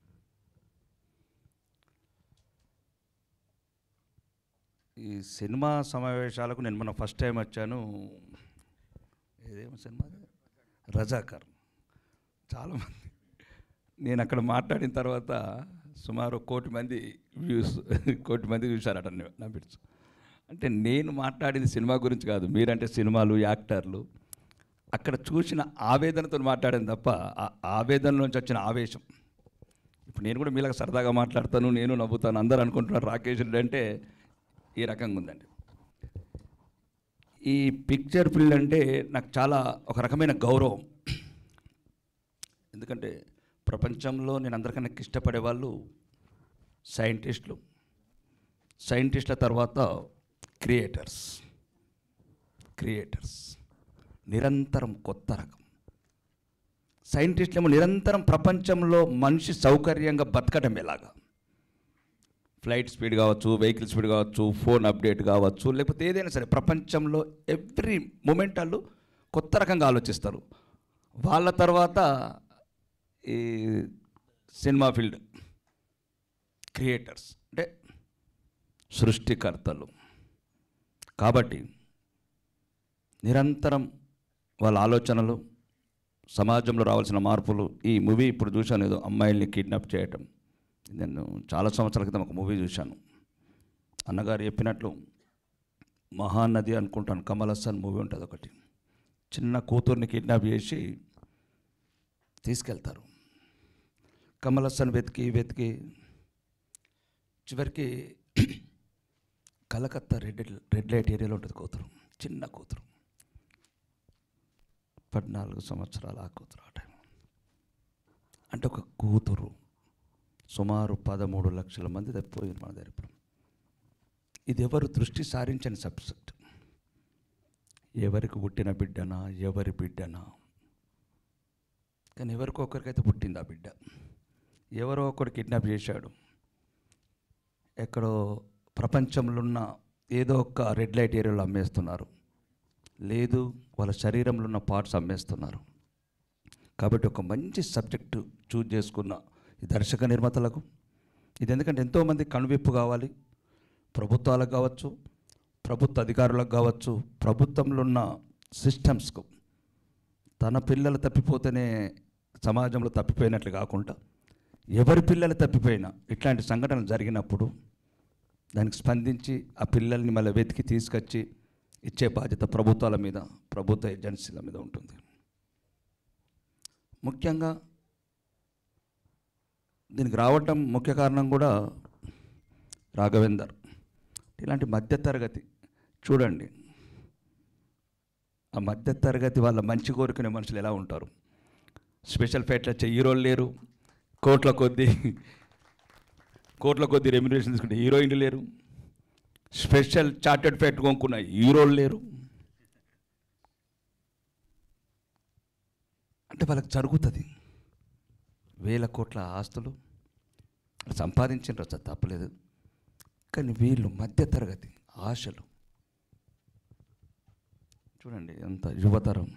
ఈ సినిమా సమావేశాలకు నేను మొన్న ఫస్ట్ టైం వచ్చాను ఏదేమో సినిమా అది? రజాకర్ చాలామంది నేను అక్కడ మాట్లాడిన తర్వాత సుమారు కోటి మంది వ్యూస్ కోటి మంది చూశారట నా- నా బిడ్స్ అంటే నేను మాట్లాడింది సినిమా గురించి కాదు మీరంటే సినిమాలు యాక్టర్లు అక్కడ చూసిన ఆవేదనతో మాట్లాడాను తప్ప ఆ ఆవేదన నుంచి వచ్చిన ఆవేశం ఇప్పుడు నేను కూడా మీలాగా సరదాగా మాట్లాడతాను నేను నవ్వుతాను అందరూ అనుకుంటున్నారు రాకేష్ రెడ్డి అంటే ఈ రకంగా ఉందండి ఈ పిక్చర్ ఫీల్డ్ అంటే నాకు చాలా ఒక రకమైన గౌరవం ఎందుకంటే ప్రపంచంలో నేను అందరికన్నా ఇష్టపడే వాళ్ళు సైంటిస్టులు సైంటిస్టుల తర్వాత క్రియేటర్స్ క్రియేటర్స్ నిరంతరం కొత్త రకం సైంటిస్టులేమో నిరంతరం ప్రపంచంలో మనిషి సౌకర్యంగా బతకడం ఎలాగా ఫ్లైట్ స్పీడ్ కావచ్చు వెహికల్ స్పీడ్ కావచ్చు ఫోన్ అప్డేట్ కావచ్చు లేకపోతే ఏదైనా సరే ప్రపంచంలో ఎవ్రీ మూమెంట్ వాళ్ళు కొత్త రకంగా ఆలోచిస్తారు వాళ్ళ తర్వాత ఈ సినిమా ఫీల్డ్ క్రియేటర్స్ అంటే సృష్టికర్తలు కాబట్టి నిరంతరం వాళ్ళ ఆలోచనలు సమాజంలో రావాల్సిన మార్పులు ఈ మూవీ ఇప్పుడు చూశాను ఏదో అమ్మాయిల్ని కిడ్నాప్ చేయటం నేను చాలా సంవత్సరాల క్రితం ఒక మూవీ చూశాను అన్నగారు చెప్పినట్లు మహానది అనుకుంటాను కమల్ హసన్ మూవీ ఉంటుంది ఒకటి చిన్న కూతుర్ని కిడ్నాప్ చేసి తీసుకెళ్తారు కమల్ హసన్ వెతికి వెతికి చివరికి కలకత్తా రెడ్ రెడ్ లైట్ ఏరియాలో ఉంటుంది కూతురు చిన్న కూతురు పద్నాలుగు సంవత్సరాల ఆ కూతురు ఆ టైం అంటే ఒక కూతురు సుమారు పదమూడు లక్షల మంది తప్పిపోయింది మన దగ్గర ఇప్పుడు ఇది ఎవరు దృష్టి సారించని సబ్జెక్ట్ ఎవరికి పుట్టిన బిడ్డనా ఎవరి బిడ్డనా కానీ ఎవరికో ఒకరికైతే పుట్టింది ఆ బిడ్డ ఎవరో ఒకరు కిడ్నాప్ చేశాడు ఎక్కడో ప్రపంచంలో ఉన్న ఏదో ఒక రెడ్ లైట్ ఏరియాలో అమ్మేస్తున్నారు లేదు వాళ్ళ శరీరంలో ఉన్న పార్ట్స్ అమ్మేస్తున్నారు కాబట్టి ఒక మంచి సబ్జెక్టు చూజ్ చేసుకున్న ఈ దర్శక నిర్మాతలకు ఇది ఎందుకంటే ఎంతోమంది కనువిప్పు కావాలి ప్రభుత్వాలకు కావచ్చు ప్రభుత్వ అధికారులకు కావచ్చు ప్రభుత్వంలో ఉన్న సిస్టమ్స్కు తన పిల్లలు తప్పిపోతేనే సమాజంలో తప్పిపోయినట్లు కాకుండా ఎవరి పిల్లలు తప్పిపోయినా ఇట్లాంటి సంఘటనలు జరిగినప్పుడు దానికి స్పందించి ఆ పిల్లల్ని మళ్ళీ వెతికి తీసుకొచ్చి ఇచ్చే బాధ్యత ప్రభుత్వాల మీద ప్రభుత్వ ఏజెన్సీల మీద ఉంటుంది ముఖ్యంగా దీనికి రావటం ముఖ్య కారణం కూడా రాఘవేందర్ ఇలాంటి మధ్యతరగతి చూడండి ఆ మధ్యతరగతి వాళ్ళ మంచి కోరుకునే మనుషులు ఎలా ఉంటారు స్పెషల్ ఫైట్లు వచ్చే హీరోలు లేరు కోట్ల కొద్దీ కోట్ల కొద్దీ రెమ్యునరేషన్ తీసుకుంటే హీరోయిన్లు లేరు స్పెషల్ చార్టెడ్ ఫ్లైట్ కొనుక్కున్న హీరోలు లేరు అంటే వాళ్ళకి జరుగుతుంది వేల కోట్ల ఆస్తులు సంపాదించిన సార్ తప్పలేదు కానీ వీళ్ళు మధ్యతరగతి ఆశలు చూడండి ఎంత యువతరం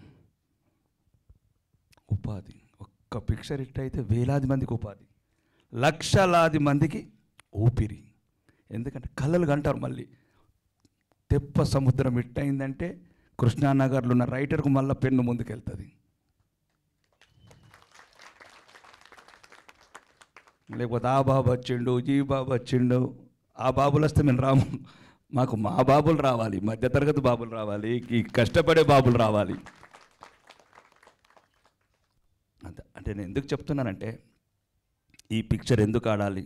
ఉపాధి ఒక్క పిక్చర్ హిట్ అయితే వేలాది మందికి ఉపాధి లక్షలాది మందికి ఊపిరి ఎందుకంటే కళ్ళలు కంటారు మళ్ళీ తెప్ప సముద్రం హిట్ అయిందంటే కృష్ణానగర్లో ఉన్న రైటర్కు మళ్ళీ పెన్ను ముందుకెళ్తుంది లేకపోతే ఆ బాబు వచ్చిండు ఈ బాబు వచ్చిండు ఆ బాబులు వస్తే మేము రాము మాకు మా బాబులు రావాలి మధ్యతరగతి బాబులు రావాలి ఈ కష్టపడే బాబులు రావాలి అంతే అంటే నేను ఎందుకు చెప్తున్నానంటే ఈ పిక్చర్ ఎందుకు ఆడాలి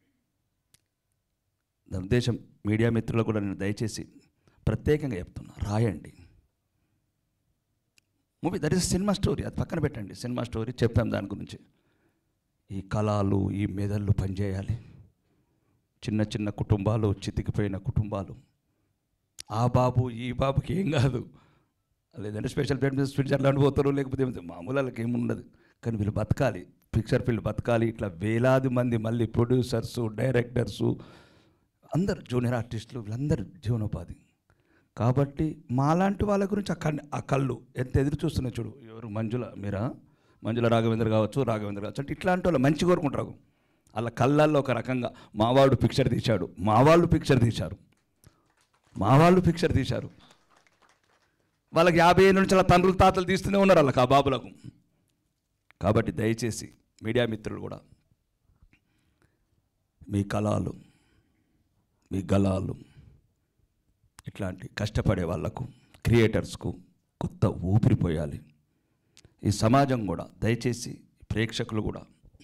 దాని ఉద్దేశం మీడియా మిత్రులకు కూడా నేను దయచేసి ప్రత్యేకంగా చెప్తున్నా రాయండి movie that is cinema story అది పక్కన పెట్టండి సినిమా స్టోరీ చెప్పాం దాని గురించి ఈ కళలు ఈ మెదళ్ళు పనిచేయాలి చిన్న చిన్న కుటుంబాలు చితికిపోయిన కుటుంబాలు ఆ బాబు ఈ బాబుకి ఏం కాదు లేదంటే స్పెషల్ ఫ్రెండ్ స్విట్జర్లాండ్ పోతారు లేకపోతే ఏమి- మామూలు వాళ్ళకి ఏముండదు కానీ వీళ్ళు బతకాలి పిక్చర్ ఫీల్డ్ బతకాలి ఇట్లా వేలాది మంది మళ్ళీ ప్రొడ్యూసర్సు డైరెక్టర్సు అందరు జూనియర్ ఆర్టిస్టులు వీళ్ళందరూ జీవనోపాధి కాబట్టి మాలాంటి వాళ్ళ గురించి ఆ కన్ను ఆ కళ్ళు ఎంత ఎదురు చూస్తున్నాయి చూడు ఎవరు మంజుల మీరా మంజుల రాఘవేంద్ర కావచ్చు రాఘవేంద్ర కావచ్చు అంటే ఇట్లాంటి వాళ్ళు మంచి కోరుకుంటారు వాళ్ళ కళ్ళల్లో ఒక రకంగా మావాడు పిక్చర్ తీశాడు మా వాళ్ళు పిక్చర్ తీశారు మా వాళ్ళు పిక్చర్ తీశారు వాళ్ళకి యాభై ఏళ్ళ నుంచి అలా తండ్రులు తాతలు తీస్తూనే ఉన్నారు వాళ్ళకి ఆ బాబులకు కాబట్టి దయచేసి మీడియా మిత్రులు కూడా మీ కళలు మీ గలాలు ఇట్లాంటి కష్టపడే వాళ్ళకు క్రియేటర్స్కు కొత్త ఊపిరిపోయాలి ఈ సమాజం కూడా దయచేసి ప్రేక్షకులు కూడా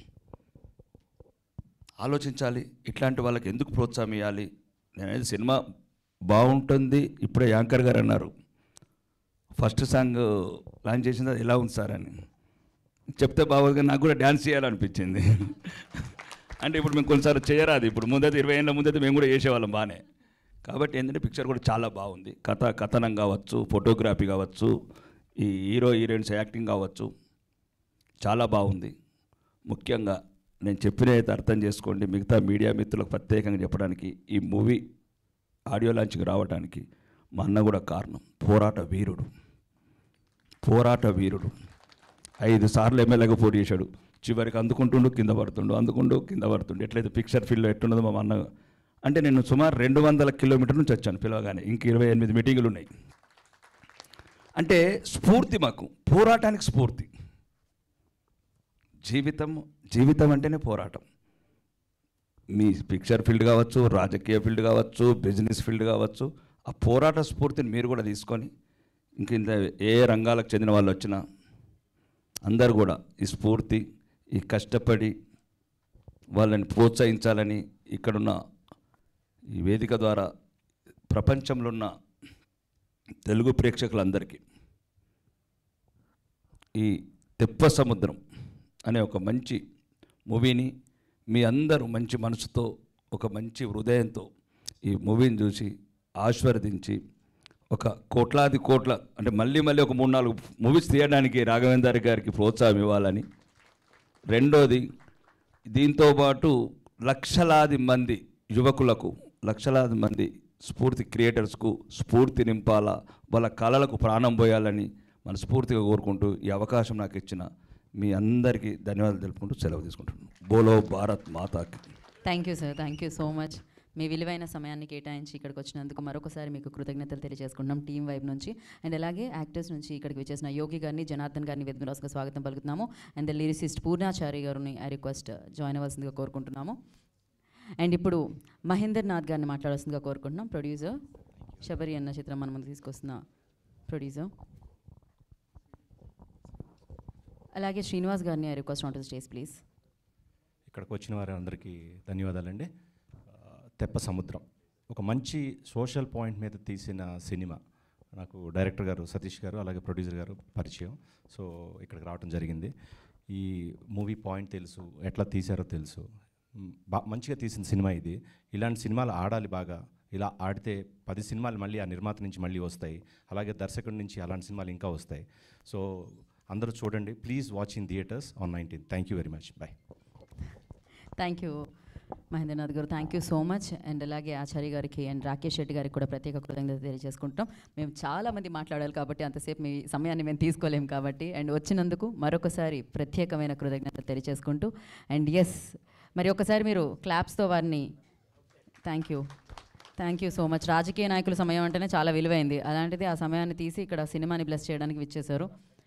ఆలోచించాలి ఇట్లాంటి వాళ్ళకి ఎందుకు ప్రోత్సాహం ఇవ్వాలి నేను అనేది సినిమా బాగుంటుంది ఇప్పుడే యాంకర్ గారు అన్నారు ఫస్ట్ సాంగ్ లాంచ్ చేసింది అది ఎలా ఉంది సార్ అని చెప్తే బాగోదుగా నాకు కూడా డ్యాన్స్ చేయాలనిపించింది అంటే ఇప్పుడు మేము కొన్నిసార్లు చేయరాదు ఇప్పుడు ముందైతే ఇరవై ఏళ్ళ ముందైతే మేము కూడా చేసేవాళ్ళం బాగానే కాబట్టి ఏంటంటే పిక్చర్ కూడా చాలా బాగుంది కథ కథనం కావచ్చు ఫోటోగ్రఫీ కావచ్చు ఈ హీరో హీరోయిన్స్ యాక్టింగ్ కావచ్చు చాలా బాగుంది ముఖ్యంగా నేను చెప్పిన అయితే అర్థం చేసుకోండి మిగతా మీడియా మిత్రులకు ప్రత్యేకంగా చెప్పడానికి ఈ మూవీ ఆడియో లాంచ్కి రావడానికి మా అన్న కూడా కారణం పోరాట వీరుడు పోరాట వీరుడు ఐదు సార్లు ఎమ్మెల్యేగా పోటీ చేశాడు చివరికి అందుకుంటుండు కింద పడుతుండు అందుకుంటూ కింద పడుతుండు ఎట్లయితే పిక్చర్ ఫీల్డ్లో ఎట్టున్నదో మా అన్న అంటే నేను సుమారు రెండు వందల కిలోమీటర్ నుంచి వచ్చాను పిలవగానే ఇంక ఇరవై ఎనిమిది మీటింగులు ఉన్నాయి అంటే స్ఫూర్తి మాకు పోరాటానికి స్ఫూర్తి జీవితం జీవితం అంటేనే పోరాటం మీ పిక్చర్ ఫీల్డ్ కావచ్చు రాజకీయ ఫీల్డ్ కావచ్చు బిజినెస్ ఫీల్డ్ కావచ్చు ఆ పోరాట స్ఫూర్తిని మీరు కూడా తీసుకొని ఇంక ఇంత ఏ రంగాలకు చెందిన వాళ్ళు వచ్చినా అందరూ కూడా ఈ స్ఫూర్తి ఈ కష్టపడి వాళ్ళని ప్రోత్సహించాలని ఇక్కడున్న ఈ వేదిక ద్వారా ప్రపంచంలో ఉన్న తెలుగు ప్రేక్షకులందరికీ ఈ తెప్ప సముద్రం అనే ఒక మంచి మూవీని మీ అందరూ మంచి మనసుతో ఒక మంచి హృదయంతో ఈ మూవీని చూసి ఆశీర్వదించి ఒక కోట్లాది కోట్ల అంటే మళ్ళీ మళ్ళీ ఒక మూడు నాలుగు మూవీస్ తీయడానికి రాఘవేందర్ గారికి ప్రోత్సాహం ఇవ్వాలని రెండోది దీంతో పాటు లక్షలాది మంది యువకులకు లక్షలాది మంది స్ఫూర్తి క్రియేటర్స్కు స్ఫూర్తి నింపాలా వాళ్ళ కళలకు ప్రాణం పోయాలని మనస్ఫూర్తిగా కోరుకుంటూ ఈ అవకాశం నాకు ఇచ్చిన మీ అందరికీ ధన్యవాదాలు తెలుపుకుంటూ సెలవు తీసుకుంటున్నాను బోలో భారత్ మాతాకి thank you sir thank you so much మీ విలువైన సమయాన్ని కేటాయించి ఇక్కడికి వచ్చినందుకు మరొకసారి మీకు కృతజ్ఞతలు తెలియజేసుకుంటున్నాం టీం వైపు నుంచి అండ్ అలాగే యాక్టర్స్ నుంచి ఇక్కడికి వచ్చేసిన యోగి గారిని జనార్దన్ గారిని వేదికరాసుగా స్వాగతం పలుకుతున్నాము అండ్ ద లిరిసిస్ట్ పూర్ణాచారి గారిని ఐ రిక్వెస్ట్ జాయిన్ అవ్వాల్సిందిగా కోరుకుంటున్నాము అండ్ ఇప్పుడు మహేందర్ నాథ్ గారిని మాట్లాడాల్సిందిగా కోరుకుంటున్నాం ప్రొడ్యూసర్ శబరి అన్న చిత్రం మన ముందు తీసుకొస్తున్న ప్రొడ్యూసర్ అలాగే శ్రీనివాస్ గారిని I request on to stage please ఇక్కడికి వచ్చిన వారందరికీ ధన్యవాదాలండి ఆ, తెప్ప సముద్రం ఒక మంచి సోషల్ పాయింట్ మీద తీసిన సినిమా నాకు డైరెక్టర్ గారు సతీష్ గారు అలాగే ప్రొడ్యూసర్ గారు పరిచయం సో ఇక్కడికి రావడం జరిగింది ఈ మూవీ పాయింట్ తెలుసు ఎట్లా తీశారో తెలుసు మ్, బా మంచిగా తీసిన సినిమా ఇది ఇలాంటి సినిమాలు ఆడాలి బాగా ఇలా ఆడితే పది సినిమాలు మళ్ళీ ఆ నిర్మాత నుంచి మళ్ళీ వస్తాయి అలాగే దర్శకుడి నుంచి అలాంటి సినిమాలు ఇంకా వస్తాయి సో అందరూ చూడండి please watch in theatres on nineteen thank you very much bye thank you Mahendranath గారు thank you so much and అలాగే ఆచార్య గారికి అండ్ రాకేష్ రెడ్డి గారికి కూడా ప్రత్యేక కృతజ్ఞత తెలియజేసుకుంటాం మేము చాలా మంది మాట్లాడాలి కాబట్టి అంతసేపు మీ సమయాన్ని మేము తీసుకోలేం కాబట్టి అండ్ వచ్చినందుకు మరొకసారి ప్రత్యేకమైన కృతజ్ఞత తెలియజేసుకుంటూ అండ్ ఎస్ మరి ఒకసారి మీరు క్లాప్స్తో వారిని thank you thank you so much రాజకీయ నాయకుల సమయం అంటేనే చాలా విలువైంది అలాంటిది ఆ సమయాన్ని తీసి ఇక్కడ సినిమాని బ్లెస్ చేయడానికి విచ్చేశారు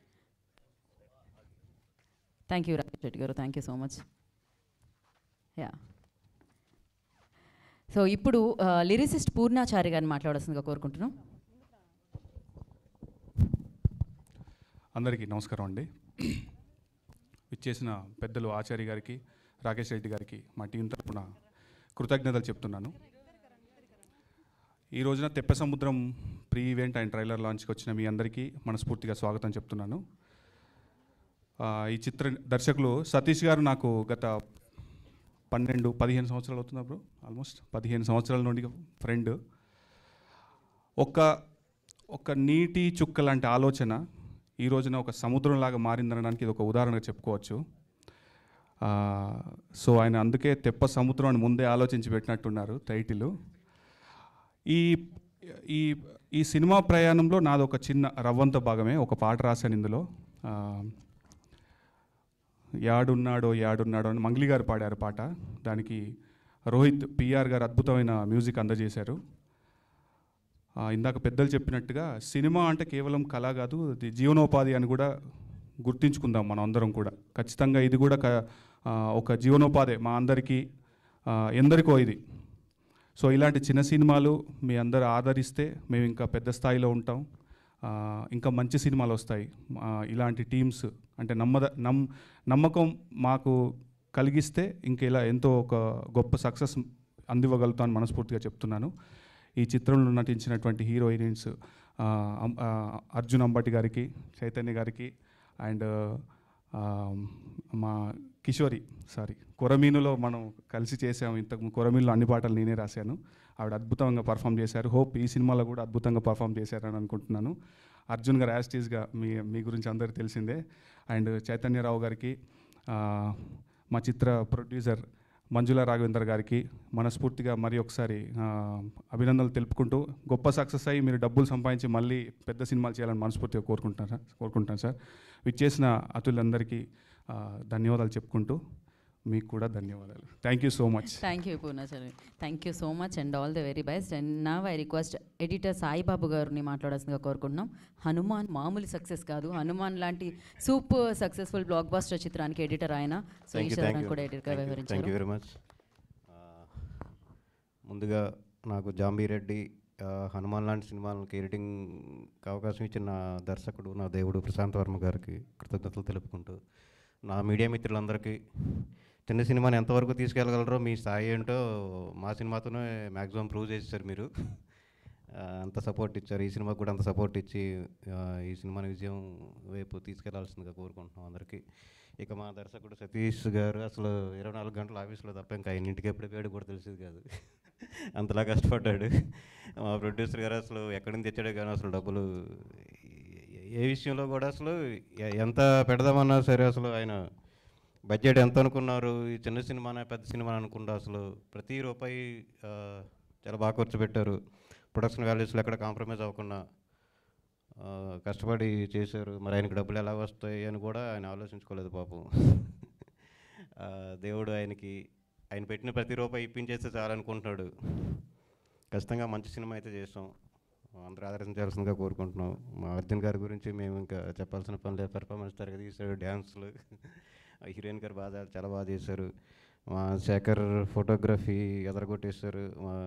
థ్యాంక్ యూ రాకేష్ రెడ్డి గారు thank you so much yeah so ఇప్పుడు లిరిసిస్ట్ పూర్ణాచారి గారిని మాట్లాడాల్సిందిగా కోరుకుంటున్నాం అందరికీ నమస్కారం అండి ఇచ్చేసిన పెద్దలు ఆచార్య గారికి రాకేష్ రెడ్డి గారికి మా టీం తరపున కృతజ్ఞతలు చెప్తున్నాను ఈ రోజున Teppa Samudram pre event and trailer లాంచ్కి వచ్చిన మీ అందరికీ మనస్ఫూర్తిగా స్వాగతం చెప్తున్నాను ఆ, ఈ చిత్ర దర్శకులు సతీష్ గారు నాకు గత పన్నెండు పదిహేను సంవత్సరాలు అవుతుందా బ్రో ఆల్మోస్ట్ పదిహేను సంవత్సరాల నుండి ఫ్రెండ్ ఒక ఒక నీటి చుక్క లాంటి ఆలోచన ఈ రోజున ఒక సముద్రంలాగా మారిందనడానికి ఇది ఒక ఉదాహరణగా చెప్పుకోవచ్చు ఆ, సో ఆయన అందుకే తెప్ప సముద్రం అని ముందే ఆలోచించి పెట్టినట్టున్నారు టైటిల్ ఈ ఈ ఈ సినిమా ప్రయాణంలో నాది ఒక చిన్న రవ్వంత భాగమే ఒక పాట రాశాను ఇందులో ఆ, యాడున్నాడో యాడున్నాడో అని మంగ్లీ గారు పాడారు పాట దానికి రోహిత్ పిఆర్ గారు అద్భుతమైన మ్యూజిక్ అందజేశారు ఆ, ఇందాక పెద్దలు చెప్పినట్టుగా సినిమా అంటే కేవలం కళ కాదు ఇది జీవనోపాధి అని కూడా గుర్తించుకుందాం మనం అందరం కూడా ఖచ్చితంగా ఇది కూడా క- ఆ, ఒక జీవనోపాధి మా అందరికీ ఆ, ఎందరికో ఇది సో ఇలాంటి చిన్న సినిమాలు మీ అందరు ఆదరిస్తే మేము ఇంకా పెద్ద స్థాయిలో ఉంటాం ఆ, ఇంకా మంచి సినిమాలు వస్తాయి ఆ, ఇలాంటి టీమ్స్ అంటే నమ్మద నమ్ నమ్మకం మాకు కలిగిస్తే ఇంక ఇలా ఎంతో ఒక గొప్ప సక్సెస్ అందివ్వగలుగుతాను మనస్ఫూర్తిగా చెప్తున్నాను ఈ చిత్రంలో నటించినటువంటి హీరో హీరోయిన్స్ ఆ, అం- ఆ, అర్జున్ అంబటి గారికి చైతన్య గారికి అండ్ ఆ, మా కిషోరి సారీ కొరమీనులో మనం కలిసి చేసాము ఇంతకు కొరమీనులో అన్ని పాటలు నేనే రాశాను ఆవిడ అద్భుతంగా పర్ఫామ్ చేశారు హోప్ ఈ సినిమాలో కూడా అద్భుతంగా పర్ఫామ్ చేశారని అనుకుంటున్నాను అర్జున్ గారు యాస్టీస్గా మీ మీ గురించి అందరికీ తెలిసిందే అండ్ చైతన్యరావు గారికి ఆ, మా చిత్ర ప్రొడ్యూసర్ మంజుల రాఘవేందర్ గారికి మనస్ఫూర్తిగా మరి ఒకసారి ఆ, అభినందనలు తెలుపుకుంటూ గొప్ప సక్సెస్ అయ్యి మీరు డబ్బులు సంపాదించి మళ్ళీ పెద్ద సినిమాలు చేయాలని మనస్ఫూర్తిగా కోరుకుంటాను సార్ కోరుకుంటాను సార్ విచ్చేసిన అతులందరికీ ఆ, ధన్యవాదాలు చెప్పుకుంటూ మీకు కూడా ధన్యవాదాలు thank you so much thank you Purnachalam thank you so much and all the very best and నా ఐ రిక్వెస్ట్ ఎడిటర్ సాయిబాబు గారిని మాట్లాడాల్సిందిగా కోరుకుంటున్నాం హనుమాన్ మామూలు సక్సెస్ కాదు హనుమాన్ లాంటి సూపర్ సక్సెస్ఫుల్ బ్లాక్ బాస్టర్ చిత్రానికి ఎడిటర్ ఆయన so thank you Eshwaran thank you కూడా ఎడిటర్గా థ్యాంక్ యూ వ్యవహరించారు వెరీ మచ్ ముందుగా నాకు జాంబీ రెడ్డి ఆ, హనుమాన్ లాంటి సినిమాలకి ఎడిటింగ్కి అవకాశం ఇచ్చిన నా దర్శకుడు నా దేవుడు ప్రశాంత్ వర్మ గారికి కృతజ్ఞతలు తెలుపుకుంటూ నా మీడియా మిత్రులందరికీ చిన్న సినిమాని ఎంతవరకు తీసుకెళ్ళగలరో మీ స్థాయి ఏంటో మా సినిమాతోనే మ్యాక్సిమం ప్రూవ్ చేసేసారు మీరు ఆ, అంత సపోర్ట్ ఇచ్చారు ఈ సినిమాకి కూడా అంత సపోర్ట్ ఇచ్చి ఆ, ఈ సినిమాని విజయం వైపు తీసుకెళ్లాల్సిందిగా కోరుకుంటున్నాం అందరికీ ఇక మా దర్శకుడు సతీష్ గారు అసలు ఇరవై నాలుగు గంటలు ఆఫీస్లో తప్ప ఇంకా ఆయన ఇంటికి ఎప్పుడు పోయాడు కూడా తెలిసేది కాదు అంతలా కష్టపడ్డాడు మా ప్రొడ్యూసర్ గారు అసలు ఎక్కడి నుంచి తెచ్చాడో కానీ అసలు డబ్బులు ఏ- ఏ విషయంలో కూడా అసలు ఎ- ఎంత పెడదామన్నా సరే అసలు ఆయన బడ్జెట్ ఎంత అనుకున్నారు ఈ చిన్న సినిమానా పెద్ద సినిమా అనుకుంటా అసలు ప్రతి రూపాయి ఆ, చాలా బాగా ఖర్చు పెట్టారు ప్రొడక్షన్ వాల్యూస్లో ఎక్కడ కాంప్రమైజ్ అవ్వకుండా ఆ, కష్టపడి చేశారు మరి ఆయనకి డబ్బులు ఎలా వస్తాయి అని కూడా ఆయన ఆలోచించుకోలేదు పాపం ఆ, దేవుడు ఆయనకి ఆయన పెట్టిన ప్రతి రూపాయి ఇప్పించేస్తే చాలనుకుంటున్నాడు ఖచ్చితంగా మంచి సినిమా అయితే చేస్తాం అందరూ ఆదరించాల్సిందిగా కోరుకుంటున్నాం మా అర్జున్ గారి గురించి మేము ఇంకా చెప్పాల్సిన పని లేదు పెర్ఫార్మెన్స్ తరగతి తీశారు డ్యాన్స్లు హీరోయిన్ గారు బాగా చాలా బాగా చేశారు మా శేఖర్ ఫోటోగ్రఫీ ఎదరగొట్టేశారు మా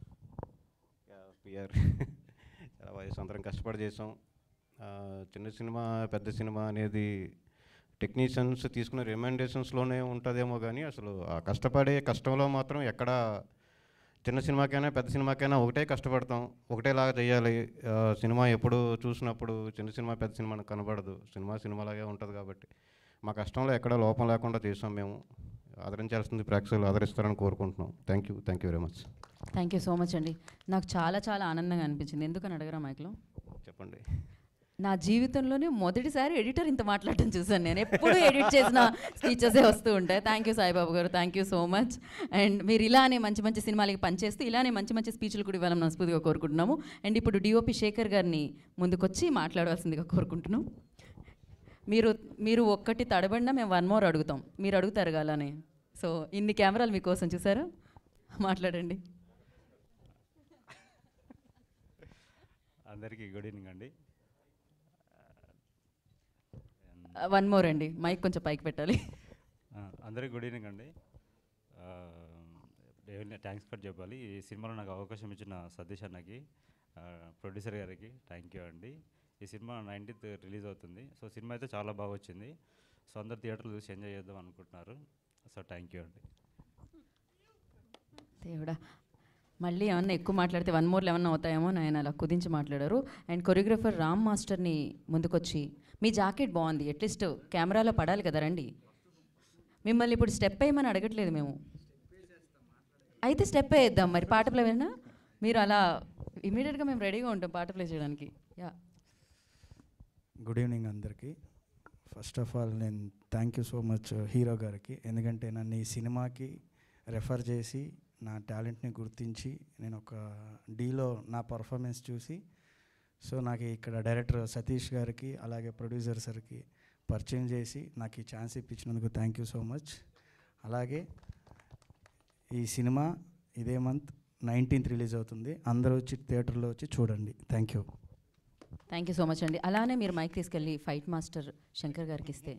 పిఆర్ చాలా బాగా చేసాం అందరం కష్టపడి చేసాం ఆ, చిన్న సినిమా పెద్ద సినిమా అనేది టెక్నీషియన్స్ తీసుకునే రికమెండేషన్స్లోనే ఉంటుందేమో కానీ అసలు ఆ కష్టపడే కష్టంలో మాత్రం ఎక్కడ చిన్న సినిమాకైనా పెద్ద సినిమాకైనా ఒకటే కష్టపడతాం ఒకటేలాగా చేయాలి ఆ, సినిమా ఎప్పుడు చూసినప్పుడు చిన్న సినిమా పెద్ద సినిమా మనకు కనబడదు సినిమా సినిమాలాగే ఉంటుంది కాబట్టి మా కష్టంలో ఎక్కడ లోపం లేకుండా చేసాం మేము ఆదరించాల్సింది ప్రేక్షకులు ఆదరిస్తారని కోరుకుంటున్నాం thank you thank you very much thank you so much అండి నాకు చాలా చాలా ఆనందంగా అనిపించింది ఎందుకని అడగరా మైక్లో చెప్పండి నా జీవితంలోనే మొదటిసారి ఎడిటర్ ఇంత మాట్లాడటం చూసాను నేను ఎప్పుడు ఎడిట్ చేసిన స్పీచెసే వస్తూ ఉంటాయి థ్యాంక్ యూ సాయిబాబు గారు thank you so much and మీరు ఇలానే మంచి మంచి సినిమాలకి పనిచేస్తూ ఇలానే మంచి మంచి స్పీచ్లు కూడా ఇవ్వాలని మనస్ఫూర్తిగా కోరుకుంటున్నాము అండ్ ఇప్పుడు డిఓపి శేఖర్ గారిని ముందుకొచ్చి మాట్లాడవలసిందిగా కోరుకుంటున్నాం మీరు మీరు ఒక్కటి తడబడినా మేము వన్ మోర్ అడుగుతాం మీరు అడుగుతారు కదా అలానే సో ఇన్ని కెమెరాలు మీకోసం చూసారా మాట్లాడండి అందరికీ గుడ్ ఈవినింగ్ అండి వన్ మోర్ అండి మైక్ కొంచెం పైకి పెట్టాలి ఆ, అందరికీ గుడ్ ఈవినింగ్ అండి థ్యాంక్స్ కూడా చెప్పాలి ఈ సినిమాలో నాకు అవకాశం ఇచ్చిన సతీష్ అన్నకి ప్రొడ్యూసర్ గారికి థ్యాంక్ యూ అండి ఈ సినిమా నైన్టీన్త్ రిలీజ్ అవుతుంది సో సినిమా అయితే చాలా బాగా వచ్చింది సో అందరు థియేటర్లో చూసి ఎంజాయ్ చేద్దాం అనుకుంటున్నారు సో థ్యాంక్ యూ అండి దేవుడా మళ్ళీ ఏమన్నా ఎక్కువ మాట్లాడితే వన్ మోర్లు ఏమన్నా అవుతాయేమో అని ఆయన అలా కుదించి మాట్లాడారు అండ్ కొరియోగ్రఫర్ రామ్ మాస్టర్ని ముందుకొచ్చి మీ జాకెట్ బాగుంది అట్లీస్ట్ కెమెరాలో పడాలి కదా రండి మిమ్మల్ని ఇప్పుడు స్టెప్ వేయమని అడగట్లేదు మేము అయితే స్టెప్ వేద్దాం మరి పాట ప్లే అయినా మీరు అలా ఇమీడియట్గా మేము రెడీగా ఉంటాం పాట ప్లే చేయడానికి యా గుడ్ ఈవినింగ్ అందరికీ ఫస్ట్ ఆఫ్ ఆల్ నేను thank you so much hero గారికి ఎందుకంటే నన్ను ఈ సినిమాకి రెఫర్ చేసి నా టాలెంట్ని గుర్తించి నేను ఒక డీలో నా పర్ఫార్మెన్స్ చూసి సో నాకు ఇక్కడ డైరెక్టర్ సతీష్ గారికి అలాగే ప్రొడ్యూసర్ సార్కి పరిచయం చేసి నాకు ఈ ఛాన్స్ ఇప్పించినందుకు థ్యాంక్ యూ సో మచ్ అలాగే ఈ సినిమా ఇదే మంత్ నైన్టీన్త్ రిలీజ్ అవుతుంది అందరూ వచ్చి థియేటర్లో వచ్చి చూడండి thank you thank you so much అండి అలానే మీరు మైక్ తీసుకెళ్ళి ఫైట్ మాస్టర్ శంకర్ గారికి ఇస్తే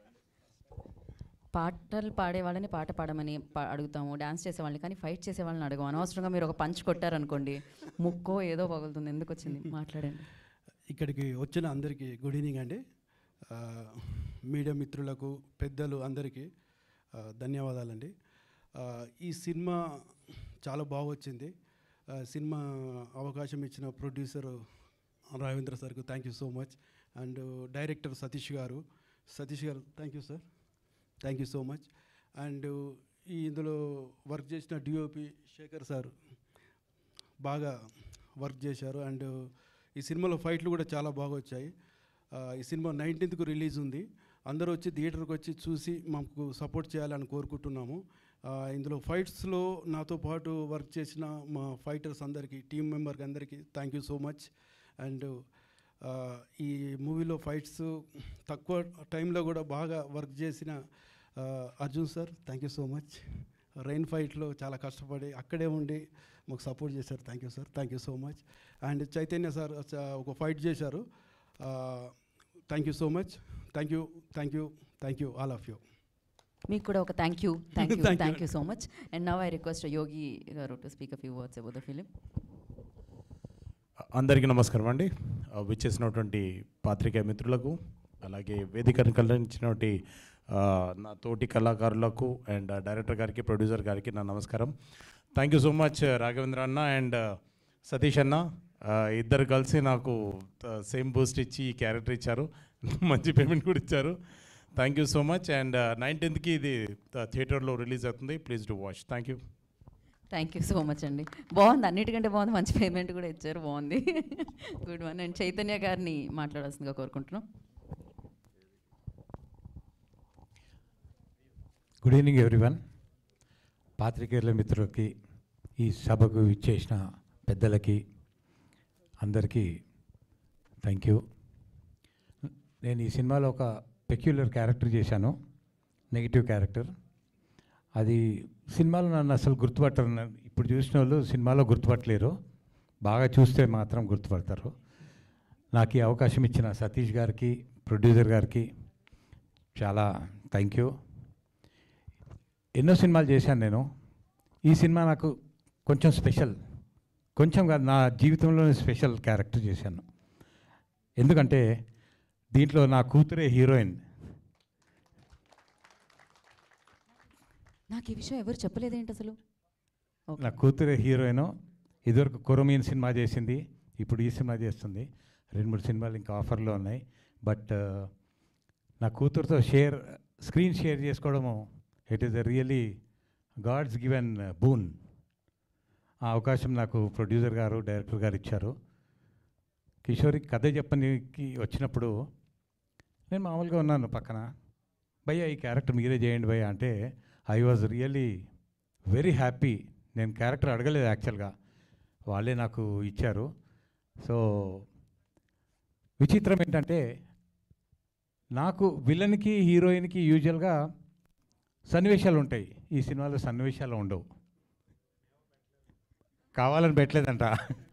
పాటలు పాడే వాళ్ళని పాట పాడమని పా- అడుగుతాము డాన్స్ చేసే వాళ్ళని కానీ ఫైట్ చేసే వాళ్ళని అడగము అనవసరంగా మీరు ఒక పంచ్ కొట్టారనుకోండి ముక్కో ఏదో పగులుతుంది ఎందుకు వచ్చింది మాట్లాడండి ఇక్కడికి వచ్చిన అందరికీ గుడ్ ఈవినింగ్ అండి ఆ, మీడియా మిత్రులకు పెద్దలు అందరికీ ఆ, ధన్యవాదాలండి ఆ, ఈ సినిమా చాలా బాగా వచ్చింది ఆ, సినిమా అవకాశం ఇచ్చిన ప్రొడ్యూసర్ రాఘవేంద్ర సార్కు thank you so much and director Satish గారు సతీష్ గారు thank you sir thank you so much and ఈ ఇందులో వర్క్ చేసిన డిఓపి శేఖర్ సార్ బాగా వర్క్ చేశారు అండ్ ఈ సినిమాలో ఫైట్లు కూడా చాలా బాగా వచ్చాయి ఆ, ఈ సినిమా నైన్టీన్త్కు రిలీజ్ ఉంది అందరూ వచ్చి థియేటర్కి వచ్చి చూసి మాకు సపోర్ట్ చేయాలని కోరుకుంటున్నాము ఆ, ఇందులో ఫైట్స్లో నాతో పాటు వర్క్ చేసిన మా ఫైటర్స్ అందరికీ టీం మెంబర్కి అందరికీ thank you so much and ఆ, ఈ మూవీలో ఫైట్స్ తక్కువ టైంలో కూడా బాగా వర్క్ చేసిన ఆ, Arjun sir thank you so much rain ఫైట్లో చాలా కష్టపడి అక్కడే ఉండి మాకు సపోర్ట్ చేశారు thank you sir thank you so much and Chaitanya sir చ- ఒక ఫైట్ చేశారు thank you so much thank you thank you thank you all of you మీకు కూడా ఒక thank you thank you Thank you. Thank you so much and now I request Yogi గారు to speak a few words about the film అందరికీ నమస్కారం అండి ఆ, విచ్చేసినటువంటి పాత్రికేయ మిత్రులకు అలాగే వేదికను కల్పించినటువంటి ఆ, నా తోటి కళాకారులకు అండ్ డైరెక్టర్ గారికి ప్రొడ్యూసర్ గారికి నా నమస్కారం thank you so much Raghavendra అన్న అండ్ సతీష్ అన్న ఆ, ఇద్దరు కలిసి నాకు సేమ్ బూస్ట్ ఇచ్చి ఈ క్యారెక్టర్ ఇచ్చారు మంచి పేమెంట్ కూడా ఇచ్చారు thank you so much and నైన్టీన్త్కి ఇది థియేటర్లో రిలీజ్ అవుతుంది please do watch thank you thank you so much అండి బాగుంది అన్నిటికంటే బాగుంది మంచి పేమెంట్ కూడా ఇచ్చారు బాగుంది గుడ్ వన్ అండ్ చైతన్య గారిని మాట్లాడాల్సిందిగా కోరుకుంటున్నాం గుడ్ ఈవినింగ్ ఎవ్రీవన్ పాత్రికేయుల మిత్రులకి ఈ సభకు ఇచ్చేసిన పెద్దలకి అందరికీ థ్యాంక్ యూ నేను ఈ సినిమాలో ఒక పెక్యులర్ క్యారెక్టర్ చేశాను నెగిటివ్ క్యారెక్టర్ అది సినిమాలో నన్ను అసలు గుర్తుపట్టరు నన్ను ఇప్పుడు చూసిన వాళ్ళు సినిమాలో గుర్తుపట్టలేరు బాగా చూస్తే మాత్రం గుర్తుపడతారు నాకు ఈ అవకాశం ఇచ్చిన సతీష్ గారికి ప్రొడ్యూసర్ గారికి చాలా థ్యాంక్ యూ ఎన్నో సినిమాలు చేశాను నేను ఈ సినిమా నాకు కొంచెం స్పెషల్ కొంచెం కాదు నా జీవితంలోనే స్పెషల్ క్యారెక్టర్ చేశాను ఎందుకంటే దీంట్లో నా కూతురే హీరోయిన్ నాకు ఈ విషయం ఎవరు చెప్పలేదేంటి అసలు నా కూతురే హీరోయిన్ ఇదివరకు కొరమీన్ సినిమా చేసింది ఇప్పుడు ఈ సినిమా చేస్తుంది రెండు మూడు సినిమాలు ఇంకా ఆఫర్లో ఉన్నాయి బట్ నా కూతురుతో షేర్ స్క్రీన్ షేర్ చేసుకోవడము it is a really god's given boon ఆ అవకాశం నాకు ప్రొడ్యూసర్ గారు డైరెక్టర్ గారు ఇచ్చారు కిషోర్కి కథ చెప్పనికి వచ్చినప్పుడు నేను మామూలుగా ఉన్నాను పక్కన భయ్య ఈ క్యారెక్టర్ మీరే చేయండి భయ్య అంటే I was really very happy నేను క్యారెక్టర్ అడగలేదు యాక్చువల్గా వాళ్ళే నాకు ఇచ్చారు సో విచిత్రం ఏంటంటే నాకు విలన్కి హీరోయిన్కి యూజువల్గా సన్నివేశాలు ఉంటాయి ఈ సినిమాలో సన్నివేశాలు ఉండవు కావాలని పెట్టలేదంట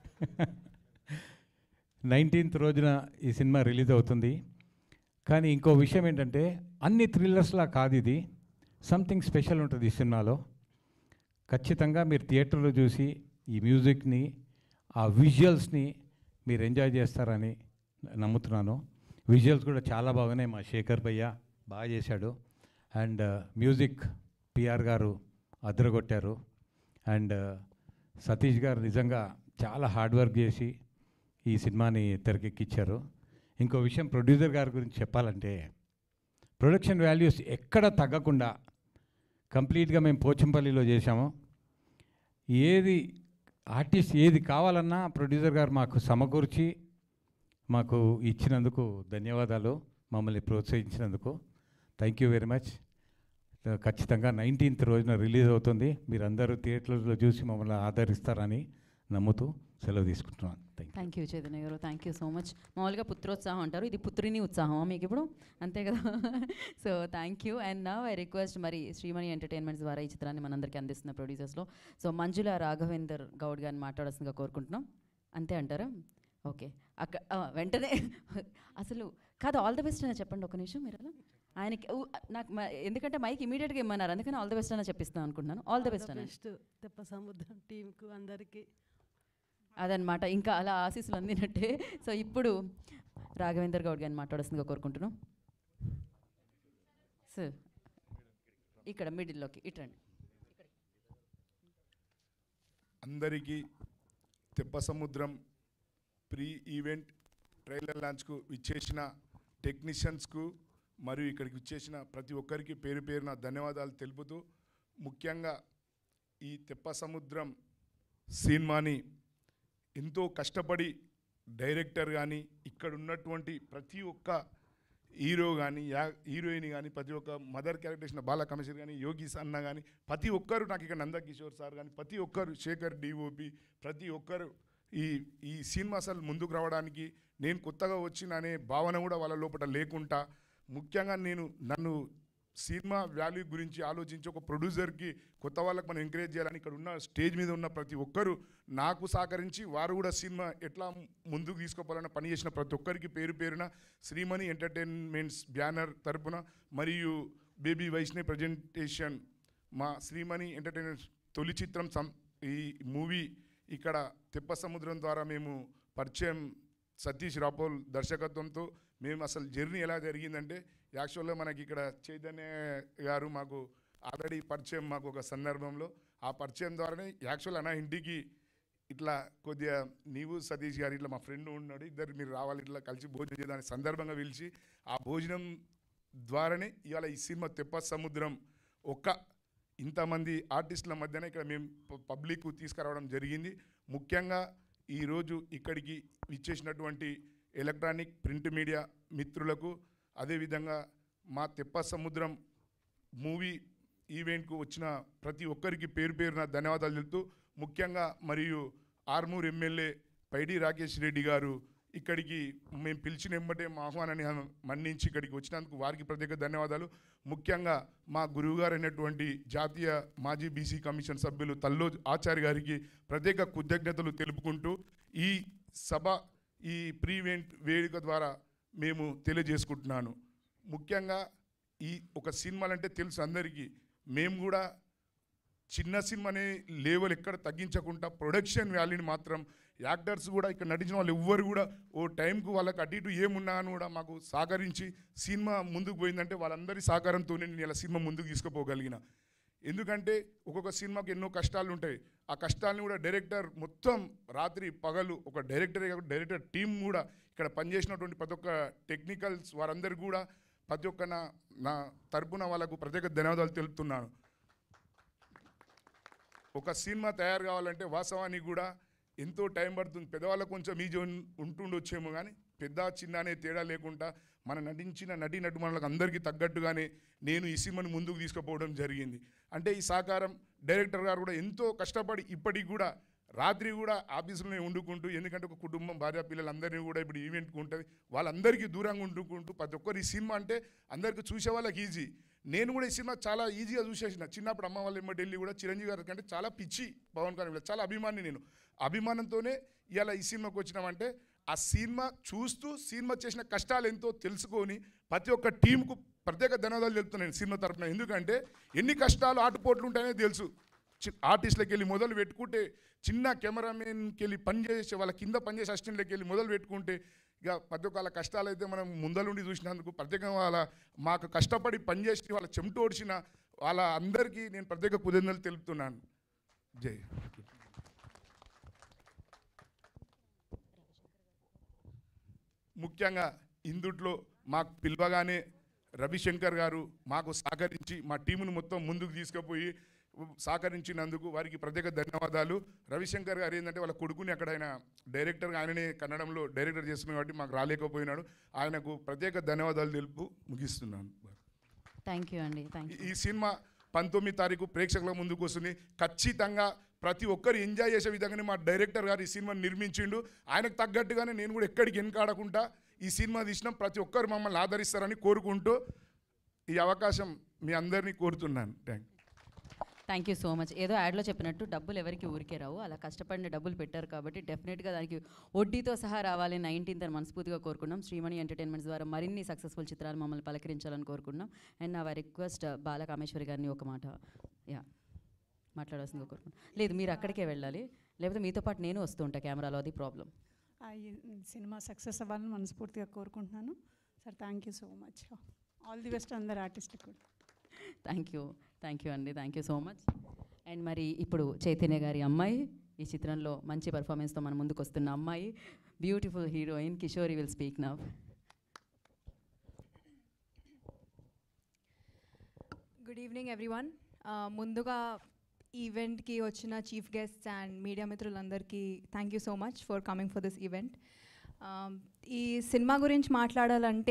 నైన్టీన్త్ రోజున ఈ సినిమా రిలీజ్ అవుతుంది కానీ ఇంకో విషయం ఏంటంటే అన్ని థ్రిల్లర్స్లా కాదు ఇది సంథింగ్ స్పెషల్ ఉంటుంది ఈ సినిమాలో ఖచ్చితంగా మీరు థియేటర్లో చూసి ఈ మ్యూజిక్ని ఆ విజువల్స్ని మీరు ఎంజాయ్ చేస్తారని నమ్ముతున్నాను విజువల్స్ కూడా చాలా బాగున్నాయి మా శేఖర్ భయ్య బాగా చేశాడు అండ్ మ్యూజిక్ పిఆర్ గారు అదరగొట్టారు అండ్ సతీష్ గారు నిజంగా చాలా హార్డ్ వర్క్ చేసి ఈ సినిమాని తెరకెక్కించారు ఇంకో విషయం ప్రొడ్యూసర్ గారి గురించి చెప్పాలంటే ప్రొడక్షన్ వాల్యూస్ ఎక్కడ తగ్గకుండా కంప్లీట్గా మేము పోచంపల్లిలో చేశాము ఏది ఆర్టిస్ట్ ఏది కావాలన్నా ప్రొడ్యూసర్ గారు మాకు సమకూర్చి మాకు ఇచ్చినందుకు ధన్యవాదాలు మమ్మల్ని ప్రోత్సహించినందుకు థ్యాంక్ యూ వెరీ మచ్ ఖచ్చితంగా నైన్టీన్త్ రోజున రిలీజ్ అవుతుంది మీరందరూ థియేటర్లో చూసి మమ్మల్ని ఆదరిస్తారని నమ్ముతూ సెలవు తీసుకుంటున్నాను థ్యాంక్ థ్యాంక్ యూ చైతన్య గారు థ్యాంక్ యూ సో మచ్ మామూలుగా పుత్రోత్సాహం అంటారు ఇది పుత్రిని ఉత్సాహమా మీకు ఇప్పుడు అంతే కదా సో థ్యాంక్ యూ అండ్ నా ఐ రిక్వెస్ట్ మరి శ్రీమణి ఎంటర్టైన్మెంట్స్ ద్వారా ఈ చిత్రాన్ని మనందరికీ అందిస్తున్న ప్రొడ్యూసర్స్లో సో మంజుల రాఘవేందర్ గౌడ్ గారిని మాట్లాడాల్సిందిగా కోరుకుంటున్నాం అంతే అంటారా ఓకే అక్క ఆ, వెంటనే అసలు కాదు ఆల్ ద బెస్ట్ అని చెప్పండి ఒక నిమిషం మీరు అలా ఆయనకి ఊ, నాకు మ- ఎందుకంటే మైక్ ఇమీడియట్గా ఇమ్మన్నారు అందుకని ఆల్ ద బెస్ట్ అని చెప్పిస్తాను అనుకుంటున్నాను ఆల్ ద బెస్ట్ అని బెస్ట్ తెప్ప సముద్రం టీంకు అందరికీ అదనమాట ఇంకా అలా ఆశీస్సులు అందినట్టే సో ఇప్పుడు రాఘవేందర్ గౌడ్ గారిని మాట్లాడాల్సిందిగా కోరుకుంటున్నాం సార్ ఇక్కడ మిడిల్లోకి ఇటండి అందరికీ తెప్ప సముద్రం ప్రీ ఈవెంట్ ట్రైలర్ లాంచ్కు ఇచ్చేసిన టెక్నీషియన్స్కు మరియు ఇక్కడికి వచ్చేసిన ప్రతి ఒక్కరికి పేరు పేరున ధన్యవాదాలు తెలుపుతూ ముఖ్యంగా ఈ తెప్ప సముద్రం సినిమాని ఎంతో కష్టపడి డైరెక్టర్ కానీ ఇక్కడ ఉన్నటువంటి ప్రతి ఒక్క హీరో కానీ యా హీరోయిన్ కానీ ప్రతి ఒక్క మదర్ క్యారెక్టర్ చేసిన బాల కమిషనర్ కానీ యోగి అన్న కానీ ప్రతి ఒక్కరు నాకు ఇక్కడ నందకిషోర్ సార్ కానీ ప్రతి ఒక్కరు శేఖర్ డిఓపి ప్రతి ఒక్కరు ఈ ఈ సినిమా అసలు ముందుకు రావడానికి నేను కొత్తగా వచ్చిన అనే భావన కూడా వాళ్ళ లోపల లేకుండా ముఖ్యంగా నేను నన్ను సినిమా వాల్యూ గురించి ఆలోచించి ఒక ప్రొడ్యూసర్కి కొత్త వాళ్ళకి మనం ఎంకరేజ్ చేయాలని ఇక్కడ ఉన్న స్టేజ్ మీద ఉన్న ప్రతి ఒక్కరు నాకు సహకరించి వారు కూడా సినిమా ఎట్లా ముందుకు తీసుకుపోవాలని పనిచేసిన ప్రతి ఒక్కరికి పేరు పేరున శ్రీమణి ఎంటర్టైన్మెంట్స్ బ్యానర్ తరపున మరియు బేబీ వైష్ణవ్ ప్రజెంటేషన్ మా శ్రీమణి ఎంటర్టైన్మెంట్స్ తొలి చిత్రం సం ఈ మూవీ ఇక్కడ తెప్ప సముద్రం ద్వారా మేము పరిచయం సతీష్ రాపోల్ దర్శకత్వంతో మేము అసలు జర్నీ ఎలా జరిగిందంటే యాక్చువల్గా మనకి ఇక్కడ చైతన్య గారు మాకు ఆల్రెడీ పరిచయం మాకు ఒక సందర్భంలో ఆ పరిచయం ద్వారానే యాక్చువల్ అన్న ఇంటికి ఇట్లా కొద్దిగా నీవు సతీష్ గారు ఇట్లా మా ఫ్రెండ్ ఉన్నాడు ఇద్దరు మీరు రావాలి ఇట్లా కలిసి భోజనం చేయడానికి సందర్భంగా పిలిచి ఆ భోజనం ద్వారానే ఇవాళ ఈ సినిమా తెప్ప సముద్రం ఒక్క ఇంతమంది ఆర్టిస్టుల మధ్యన ఇక్కడ మేము ప- పబ్లిక్ తీసుకురావడం జరిగింది ముఖ్యంగా ఈరోజు ఇక్కడికి ఇచ్చేసినటువంటి ఎలక్ట్రానిక్ ప్రింట్ మీడియా మిత్రులకు అదేవిధంగా మా తెప్ప సముద్రం మూవీ ఈవెంట్కు వచ్చిన ప్రతి ఒక్కరికి పేరు పేరున ధన్యవాదాలు తెలుపుతూ ముఖ్యంగా మరియు ఆర్మూర్ ఎమ్మెల్యే పైడి రాకేష్ రెడ్డి గారు ఇక్కడికి మేము పిలిచిన వెంబటే మా ఆహ్వానాన్ని మన్నించి ఇక్కడికి వచ్చినందుకు వారికి ప్రత్యేక ధన్యవాదాలు ముఖ్యంగా మా గురువుగారు అయినటువంటి జాతీయ మాజీ బీసీ కమిషన్ సభ్యులు తల్లో ఆచార్య గారికి ప్రత్యేక కృతజ్ఞతలు తెలుపుకుంటూ ఈ సభ ఈ ప్రీ ఈవెంట్ వేదిక ద్వారా మేము తెలియజేసుకుంటున్నాను ముఖ్యంగా ఈ ఒక సినిమాలంటే తెలుసు అందరికీ మేము కూడా చిన్న సినిమానే లేవల్ ఎక్కడ తగ్గించకుండా ప్రొడక్షన్ వాల్యూని మాత్రం యాక్టర్స్ కూడా ఇక్కడ నటించిన వాళ్ళు ఎవ్వరు కూడా ఓ టైంకు వాళ్ళకి అటు ఇటు ఏమున్నా అని కూడా మాకు సహకరించి సినిమా ముందుకు పోయిందంటే వాళ్ళందరి సహకారంతోనే నేను ఇలా సినిమా ముందుకు తీసుకుపోగలిగిన ఎందుకంటే ఒక్కొక్క సినిమాకి ఎన్నో కష్టాలు ఉంటాయి ఆ కష్టాలను కూడా డైరెక్టర్ మొత్తం రాత్రి పగలు ఒక డైరెక్టర్ డైరెక్టర్ టీం కూడా ఇక్కడ పనిచేసినటువంటి ప్రతి ఒక్క టెక్నికల్స్ వారందరికీ కూడా ప్రతి ఒక్క నా నా తరపున వాళ్ళకు ప్రత్యేక ధన్యవాదాలు తెలుపుతున్నాను ఒక సినిమా తయారు కావాలంటే వాస్తవానికి కూడా ఎంతో టైం పడుతుంది పెద్దవాళ్ళకు కొంచెం ఈజీ ఉం- ఉంటుండొచ్చేమో కానీ పెద్ద చిన్న అనే తేడా లేకుండా మన నటించిన నటి నటుమణులకు అందరికీ తగ్గట్టుగానే నేను ఈ సినిమాని ముందుకు తీసుకుపోవడం జరిగింది అంటే ఈ సహకారం డైరెక్టర్ గారు కూడా ఎంతో కష్టపడి ఇప్పటికి కూడా రాత్రి కూడా ఆఫీసులోనే వండుకుంటూ ఎందుకంటే ఒక కుటుంబం భార్య పిల్లలందరినీ కూడా ఇప్పుడు ఈవెంట్కి ఉంటుంది వాళ్ళందరికీ దూరంగా వండుకుంటూ ప్రతి ఒక్కరు ఈ సినిమా అంటే అందరికీ చూసే వాళ్ళకి ఈజీ నేను కూడా ఈ సినిమా చాలా ఈజీగా చూసేసిన చిన్నప్పుడు అమ్మ వాళ్ళ ఎమ్మటి వెళ్ళి కూడా చిరంజీవి గారి కంటే చాలా పిచ్చి పవన్ కళ్యాణ్ మీద చాలా అభిమాని నేను అభిమానంతోనే ఇలా ఈ సినిమాకి వచ్చినామంటే ఆ సినిమా చూస్తూ సినిమా చేసిన కష్టాలు ఎంతో తెలుసుకొని ప్రతి ఒక్క టీంకు ప్రత్యేక ధన్యవాదాలు తెలుపుతున్నాను సినిమా తరపున ఎందుకంటే ఎన్ని కష్టాలు ఆటుపోట్లు ఉంటాయనే తెలుసు చి- ఆర్టిస్టులకి వెళ్ళి మొదలు పెట్టుకుంటే చిన్న కెమెరామెన్కి వెళ్ళి పనిచేసే వాళ్ళ కింద పనిచేసే అసిస్టెంట్లకి వెళ్ళి మొదలు పెట్టుకుంటే ఇక ప్రతి ఒక్క వాళ్ళ కష్టాలు అయితే మనం ముందలుండి చూసినందుకు ప్రత్యేకంగా వాళ్ళ మాకు కష్టపడి పనిచేసి వాళ్ళ చెమట ఓడిచిన వాళ్ళ అందరికీ నేను ప్రత్యేక కృతజ్ఞతలు తెలుపుతున్నాను జై ముఖ్యంగా ఇందుట్లో మాకు పిలవగానే రవిశంకర్ గారు మాకు సహకరించి మా టీమును మొత్తం ముందుకు తీసుకుపోయి సహకరించినందుకు వారికి ప్రత్యేక ధన్యవాదాలు రవిశంకర్ గారు ఏంటంటే వాళ్ళ కొడుకుని అక్కడ ఆయన డైరెక్టర్ ఆయననే కన్నడంలో డైరెక్టర్ చేస్తున్నాడు కాబట్టి మాకు రాలేకపోయినాడు ఆయనకు ప్రత్యేక ధన్యవాదాలు తెలుపు ముగిస్తున్నాను థ్యాంక్ యూ అండి థ్యాంక్ ఈ- ఈ సినిమా పంతొమ్మిది తారీఖు ప్రేక్షకుల ముందుకు వస్తుంది ఖచ్చితంగా ప్రతి ఒక్కరు ఎంజాయ్ చేసే విధంగానే మా డైరెక్టర్ గారు ఈ సినిమాని నిర్మించిండు ఆయనకు తగ్గట్టుగానే నేను కూడా ఎక్కడికి వెనకాడకుండా ఈ సినిమా తీసినాం ప్రతి ఒక్కరు మమ్మల్ని ఆదరిస్తారని కోరుకుంటూ ఈ అవకాశం మీ అందరినీ కోరుతున్నాను thank thank you so much ఏదో యాడ్లో చెప్పినట్టు డబ్బులు ఎవరికి ఊరికే రావు అలా కష్టపడిన డబ్బులు పెట్టారు కాబట్టి డెఫినెట్గా దానికి వడ్డీతో సహా రావాలి నైన్టీన్త్ అని మనస్ఫూర్తిగా కోరుకున్నాం శ్రీమణి ఎంటర్టైన్మెంట్స్ ద్వారా మరిన్ని సక్సెస్ఫుల్ చిత్రాలు మమ్మల్ని పలకరించాలని కోరుకున్నాం అండ్ నా రిక్వెస్ట్ బాల కామేశ్వరి గారిని ఒక మాట యా మాట్లాడాల్సిందిగా కోరుకున్నాం లేదు మీరు అక్కడికే వెళ్ళాలి లేకపోతే మీతో పాటు నేను వస్తూ ఉంటా కెమెరాలో అది ప్రాబ్లం ఆ ఈ సినిమా సక్సెస్ అవ్వాలని మనస్ఫూర్తిగా కోరుకుంటున్నాను sir thank you so much all the best అందరు ఆర్టిస్ట్కి కూడా థ్యాంక్ యూ థ్యాంక్ యూ అండి thank you so much and మరి ఇప్పుడు చైతన్య గారి అమ్మాయి ఈ చిత్రంలో మంచి పర్ఫార్మెన్స్తో మన ముందుకు వస్తున్న అమ్మాయి beautiful heroine Kishori will speak now good evening everyone ముందుగా ఈవెంట్కి వచ్చిన చీఫ్ గెస్ట్స్ అండ్ మీడియా మిత్రులందరికీ thank you so much for coming for this event ఈ సినిమా గురించి మాట్లాడాలంటే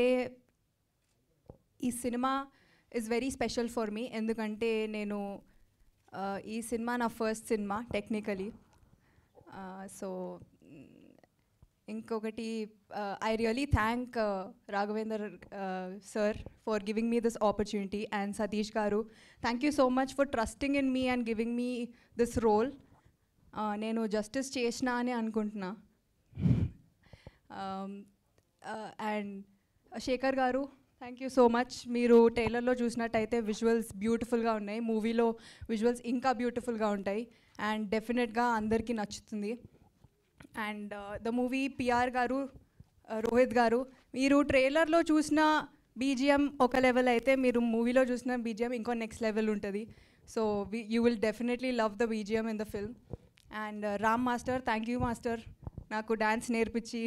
ఈ cinema is very special for me ఎందుకంటే నేను uh, ఈ సినిమా నా ఫస్ట్ సినిమా టెక్నికలీ సో ఇంకొకటి I really thank Raghavender sir for giving me this opportunity and Satish గారు thank you so much for trusting in me and giving me this role నేను justice చేసిన అని అనుకుంటున్నా అండ్ శేఖర్ గారు thank you so much మీరు టైలర్లో చూసినట్టయితే visuals బ్యూటిఫుల్గా ఉన్నాయి మూవీలో విజువల్స్ ఇంకా బ్యూటిఫుల్గా ఉంటాయి అండ్ డెఫినెట్గా అందరికీ నచ్చుతుంది అండ్ ద మూవీ పిఆర్ గారు uh, రోహిత్ గారు మీరు ట్రైలర్లో చూసిన బీజిఎం ఒక లెవెల్ అయితే మీరు మూవీలో చూసిన బీజిఎం ఇంకో నెక్స్ట్ లెవెల్ ఉంటుంది so you will definitely love the BGM in the film and Ram master thank you master నాకు డ్యాన్స్ నేర్పించి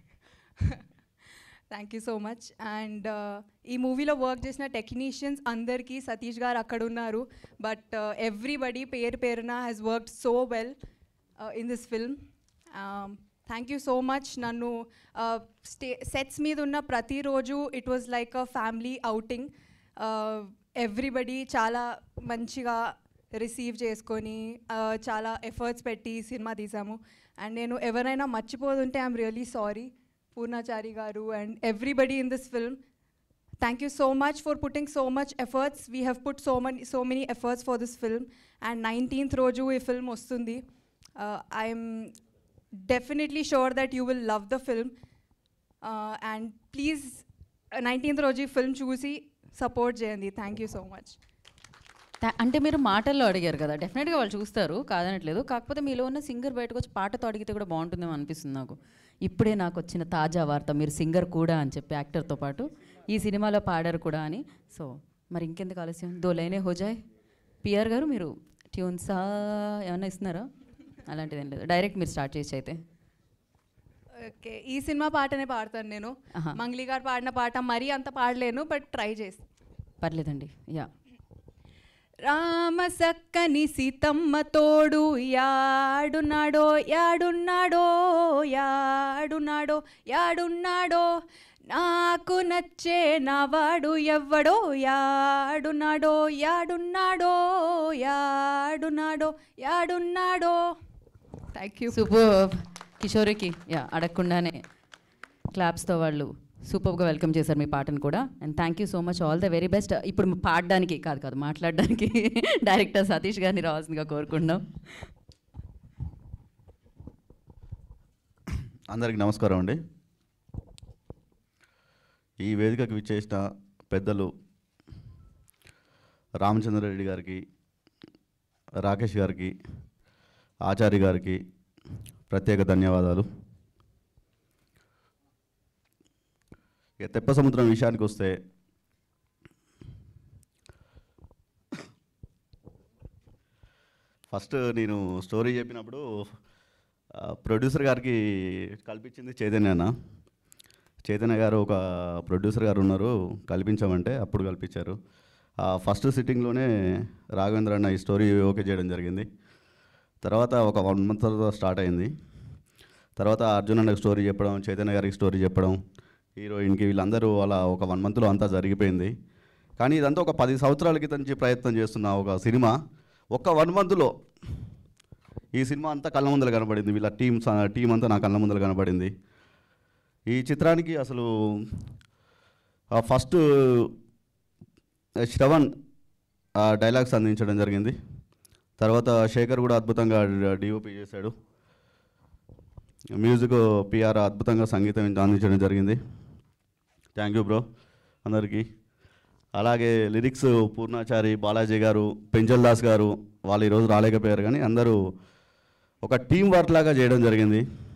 thank you so much and ఈ మూవీలో వర్క్ చేసిన టెక్నీషియన్స్ అందరికీ సతీష్ గారు అక్కడ ఉన్నారు బట్ ఎవ్రీబడి పేరు పేరున has worked so well in this film thank you so much నన్ను స్టే సెట్స్ మీద ఉన్న ప్రతిరోజు it was like a family outing everybody చాలా మంచిగా రిసీవ్ చేసుకొని uh, చాలా ఎఫర్ట్స్ పెట్టి సినిమా తీసాము అండ్ నేను ఎవరైనా మర్చిపోతుంటే ఐఎమ్ రియలీ సారీ పూర్ణాచారి గారు and everybody in this film thank you so much for putting so much efforts we have put so money so many efforts for this film and nineteenth రోజు ఈ film వస్తుంది I'm definitely sure that you will love the film and please nineteenth రోజు ఈ film చూసి support చేయండి thank you so much తా- అంటే మీరు మాటల్లో అడిగారు కదా డెఫినెట్గా వాళ్ళు చూస్తారు కాదనట్లేదు కాకపోతే మీలో ఉన్న సింగర్ బయటకు వచ్చి పాటతో అడిగితే కూడా బాగుంటుందేమో అనిపిస్తుంది నాకు ఇప్పుడే నాకు వచ్చిన తాజా వార్త మీరు సింగర్ కూడా అని చెప్పి యాక్టర్తో పాటు ఈ సినిమాలో పాడారు కూడా అని సో మరి ఇంకెందుకు ఆలస్యం దో లైనే హోజాయ్ పిఆర్ గారు మీరు ట్యూన్సా ఏమన్నా ఇస్తున్నారా అలాంటిది ఏం లేదు డైరెక్ట్ మీరు స్టార్ట్ చేసి అయితే ఓకే ఈ సినిమా పాటనే పాడతాను నేను ఆహా. మంగ్లీ గారు పాడిన పాట మరీ అంత పాడలేను బట్ ట్రై చేసి పర్లేదండి యా రామ సక్కని సీతమ్మ తోడు యాడున్నాడో యాడున్నాడో యాడున్నాడో యాడున్నాడో నాకు నచ్చే నావాడు ఎవ్వడో యాడున్నాడో యాడున్నాడో యాడున్నాడో యాడున్నాడో థ్యాంక్ యూ సూపర్ కిషోరికి యా అడగకుండానే క్లాప్స్తో వాళ్ళు సూపర్గా వెల్కమ్ చేశారు మీ పాటను కూడా and thank you so much all the very best ఇప్పుడు పాడడానికి కాదు కాదు మాట్లాడడానికి డైరెక్టర్ సతీష్ గారిని రావాల్సిందిగా కోరుకుంటున్నాం అందరికి నమస్కారం అండి ఈ వేదికకు విచ్చేసిన పెద్దలు రామచంద్రారెడ్డి గారికి రాకేష్ గారికి ఆచార్య గారికి ప్రత్యేక ధన్యవాదాలు ఇక తెప్ప సముద్రం విషయానికి వస్తే ఫస్ట్ నేను స్టోరీ చెప్పినప్పుడు ఆ, ప్రొడ్యూసర్ గారికి కల్పించింది చైతన్య అన్న చైతన్య గారు ఒక ప్రొడ్యూసర్ గారు ఉన్నారు కల్పించామంటే అప్పుడు కల్పించారు ఆ ఫస్ట్ సిట్టింగ్లోనే రాఘవేంద్ర అన్న ఈ స్టోరీ ఓకే చేయడం జరిగింది తర్వాత ఒక వన్ మంత్ తర్వాత స్టార్ట్ అయింది తర్వాత అర్జున్ అన్నకి స్టోరీ చెప్పడం చైతన్య గారికి స్టోరీ చెప్పడం హీరోయిన్కి వీళ్ళందరూ అలా ఒక వన్ మంత్లో అంతా జరిగిపోయింది కానీ ఇదంతా ఒక పది సంవత్సరాల క్రితం నుంచి ప్రయత్నం చేస్తున్న ఒక సినిమా ఒక్క వన్ మంత్లో ఈ సినిమా అంతా కళ్ళ ముందర కనబడింది వీళ్ళ టీమ్ టీం అంతా నా కళ్ళ ముందర కనబడింది ఈ చిత్రానికి అసలు ఆ ఫస్ట్ శ్రవణ్ ఆ డైలాగ్స్ అందించడం జరిగింది తర్వాత శేఖర్ కూడా అద్భుతంగా డిఓపి చేశాడు మ్యూజిక్ పిఆర్ అద్భుతంగా సంగీతం అందించడం జరిగింది థ్యాంక్ యూ బ్రో అందరికీ అలాగే లిరిక్స్ పూర్ణాచారి బాలాజీ గారు పెంచల్ దాస్ గారు వాళ్ళు ఈరోజు రాలేకపోయారు కానీ అందరూ ఒక టీం వర్క్ లాగా చేయడం జరిగింది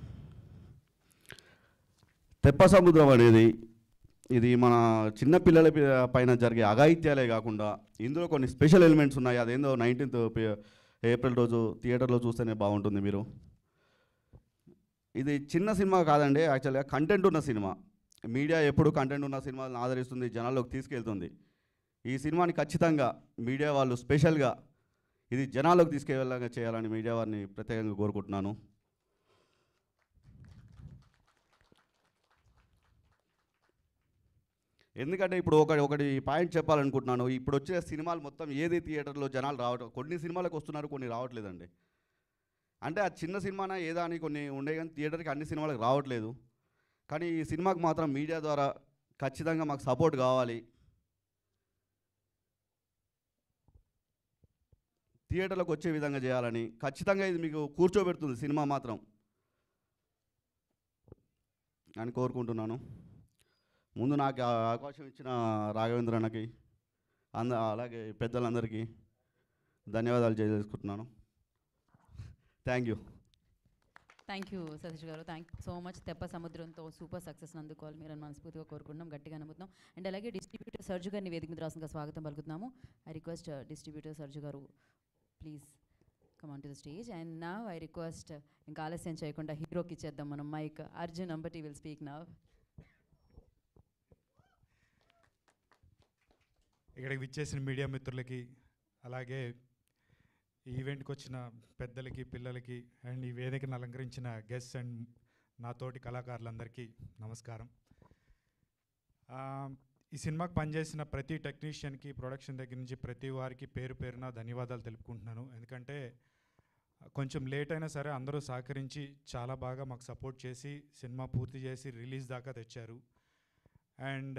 తెప్ప సముద్రం అనేది ఇది మన చిన్న పిల్లల పి- పైన జరిగే అఘాయిత్యాలే కాకుండా ఇందులో కొన్ని స్పెషల్ ఎలిమెంట్స్ ఉన్నాయి అదేందో నైన్టీన్త్ ఏప్రిల్ రోజు థియేటర్లో చూస్తేనే బాగుంటుంది మీరు ఇది చిన్న సినిమా కాదండి యాక్చువల్గా కంటెంట్ ఉన్న సినిమా మీడియా ఎప్పుడు కంటెంట్ ఉన్న సినిమాలను ఆదరిస్తుంది జనాల్లోకి తీసుకెళ్తుంది ఈ సినిమాని ఖచ్చితంగా మీడియా వాళ్ళు స్పెషల్గా ఇది జనాలకు తీసుకెళ్ళగా చేయాలని మీడియా వారిని ప్రత్యేకంగా కోరుకుంటున్నాను ఎందుకంటే ఇప్పుడు ఒక ఒకటి పాయింట్ చెప్పాలనుకుంటున్నాను ఇప్పుడు వచ్చే సినిమాలు మొత్తం ఏది థియేటర్లో జనాలు రావటం కొన్ని సినిమాలకు వస్తున్నారు కొన్ని రావట్లేదండి అంటే ఆ చిన్న సినిమానా ఏదా అని కొన్ని ఉండే కానీ థియేటర్కి అన్ని సినిమాలకు రావట్లేదు కానీ ఈ సినిమాకి మాత్రం మీడియా ద్వారా ఖచ్చితంగా మాకు సపోర్ట్ కావాలి థియేటర్లకు వచ్చే విధంగా చేయాలని ఖచ్చితంగా ఇది మీకు కూర్చోబెడుతుంది సినిమా మాత్రం అని కోరుకుంటున్నాను ముందు నాకు ఆ అవకాశం ఇచ్చిన రాఘవేంద్ర అన్నకి అంద అలాగే పెద్దలందరికీ ధన్యవాదాలు తెలియజేసుకుంటున్నాను thank you thank you Satish గారు థ్యాంక్ సో మచ్ తెప్ప సముద్రంతో సూపర్ సక్సెస్ అందుకోవాలి మీరు మనస్ఫూర్తిగా కోరుకుంటున్నాం గట్టిగా నమ్ముతున్నాం అండ్ అలాగే డిస్ట్రిబ్యూటర్ సర్జు గారిని వేదిక మీద రాసిందిగా స్వాగతం పలుకుతున్నాము ఐ రిక్వెస్ట్ డిస్ట్రిబ్యూటర్ సర్జు గారు please come on to the stage and నా ఐ రిక్వెస్ట్ ఇంకా ఆలస్యం చేయకుండా హీరోకి ఇచ్చేద్దాం మనం mike Arjun Ambati will speak now ఇక్కడికి విచ్చేసిన మీడియా మిత్రులకి అలాగే ఈ ఈవెంట్కి వచ్చిన పెద్దలకి పిల్లలకి అండ్ ఈ వేదికను అలంకరించిన గెస్ట్ అండ్ నాతోటి కళాకారులందరికీ నమస్కారం ఆ, ఈ సినిమాకి పనిచేసిన ప్రతి టెక్నీషియన్కి ప్రొడక్షన్ దగ్గర నుంచి ప్రతి వారికి పేరు పేరున ధన్యవాదాలు తెలుపుకుంటున్నాను ఎందుకంటే కొంచెం లేట్ అయినా సరే అందరూ సహకరించి చాలా బాగా మాకు సపోర్ట్ చేసి సినిమా పూర్తి చేసి రిలీజ్ దాకా తెచ్చారు అండ్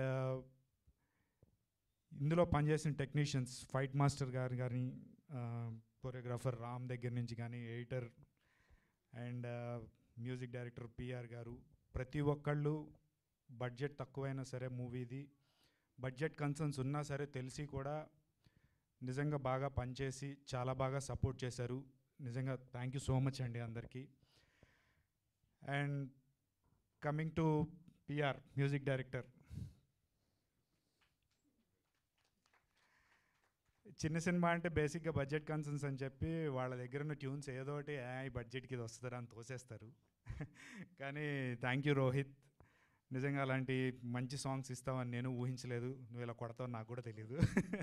ఇందులో పనిచేసిన టెక్నీషియన్స్ ఫైట్ మాస్టర్ గారు కానీ కొరియోగ్రాఫర్ రామ్ దగ్గర నుంచి కానీ editor and music director PR గారు ప్రతి ఒక్కళ్ళు బడ్జెట్ తక్కువైనా సరే మూవీది బడ్జెట్ కన్సర్న్స్ ఉన్నా సరే తెలిసి కూడా నిజంగా బాగా పనిచేసి చాలా బాగా సపోర్ట్ చేశారు నిజంగా థ్యాంక్ యూ సో మచ్ అండి అందరికీ and coming to PR music director చిన్న సినిమా అంటే బేసిక్గా బడ్జెట్ కన్సర్న్స్ అని చెప్పి వాళ్ళ దగ్గర ఉన్న ట్యూన్స్ ఏదో ఒకటి "ఆ, ఈ బడ్జెట్కి ఇది వస్తుందా అని తోసేస్తారు కానీ థ్యాంక్ యూ రోహిత్ నిజంగా అలాంటి మంచి సాంగ్స్ ఇస్తావని నేను ఊహించలేదు నువ్వు ఇలా కొడతావు నాకు కూడా తెలియదు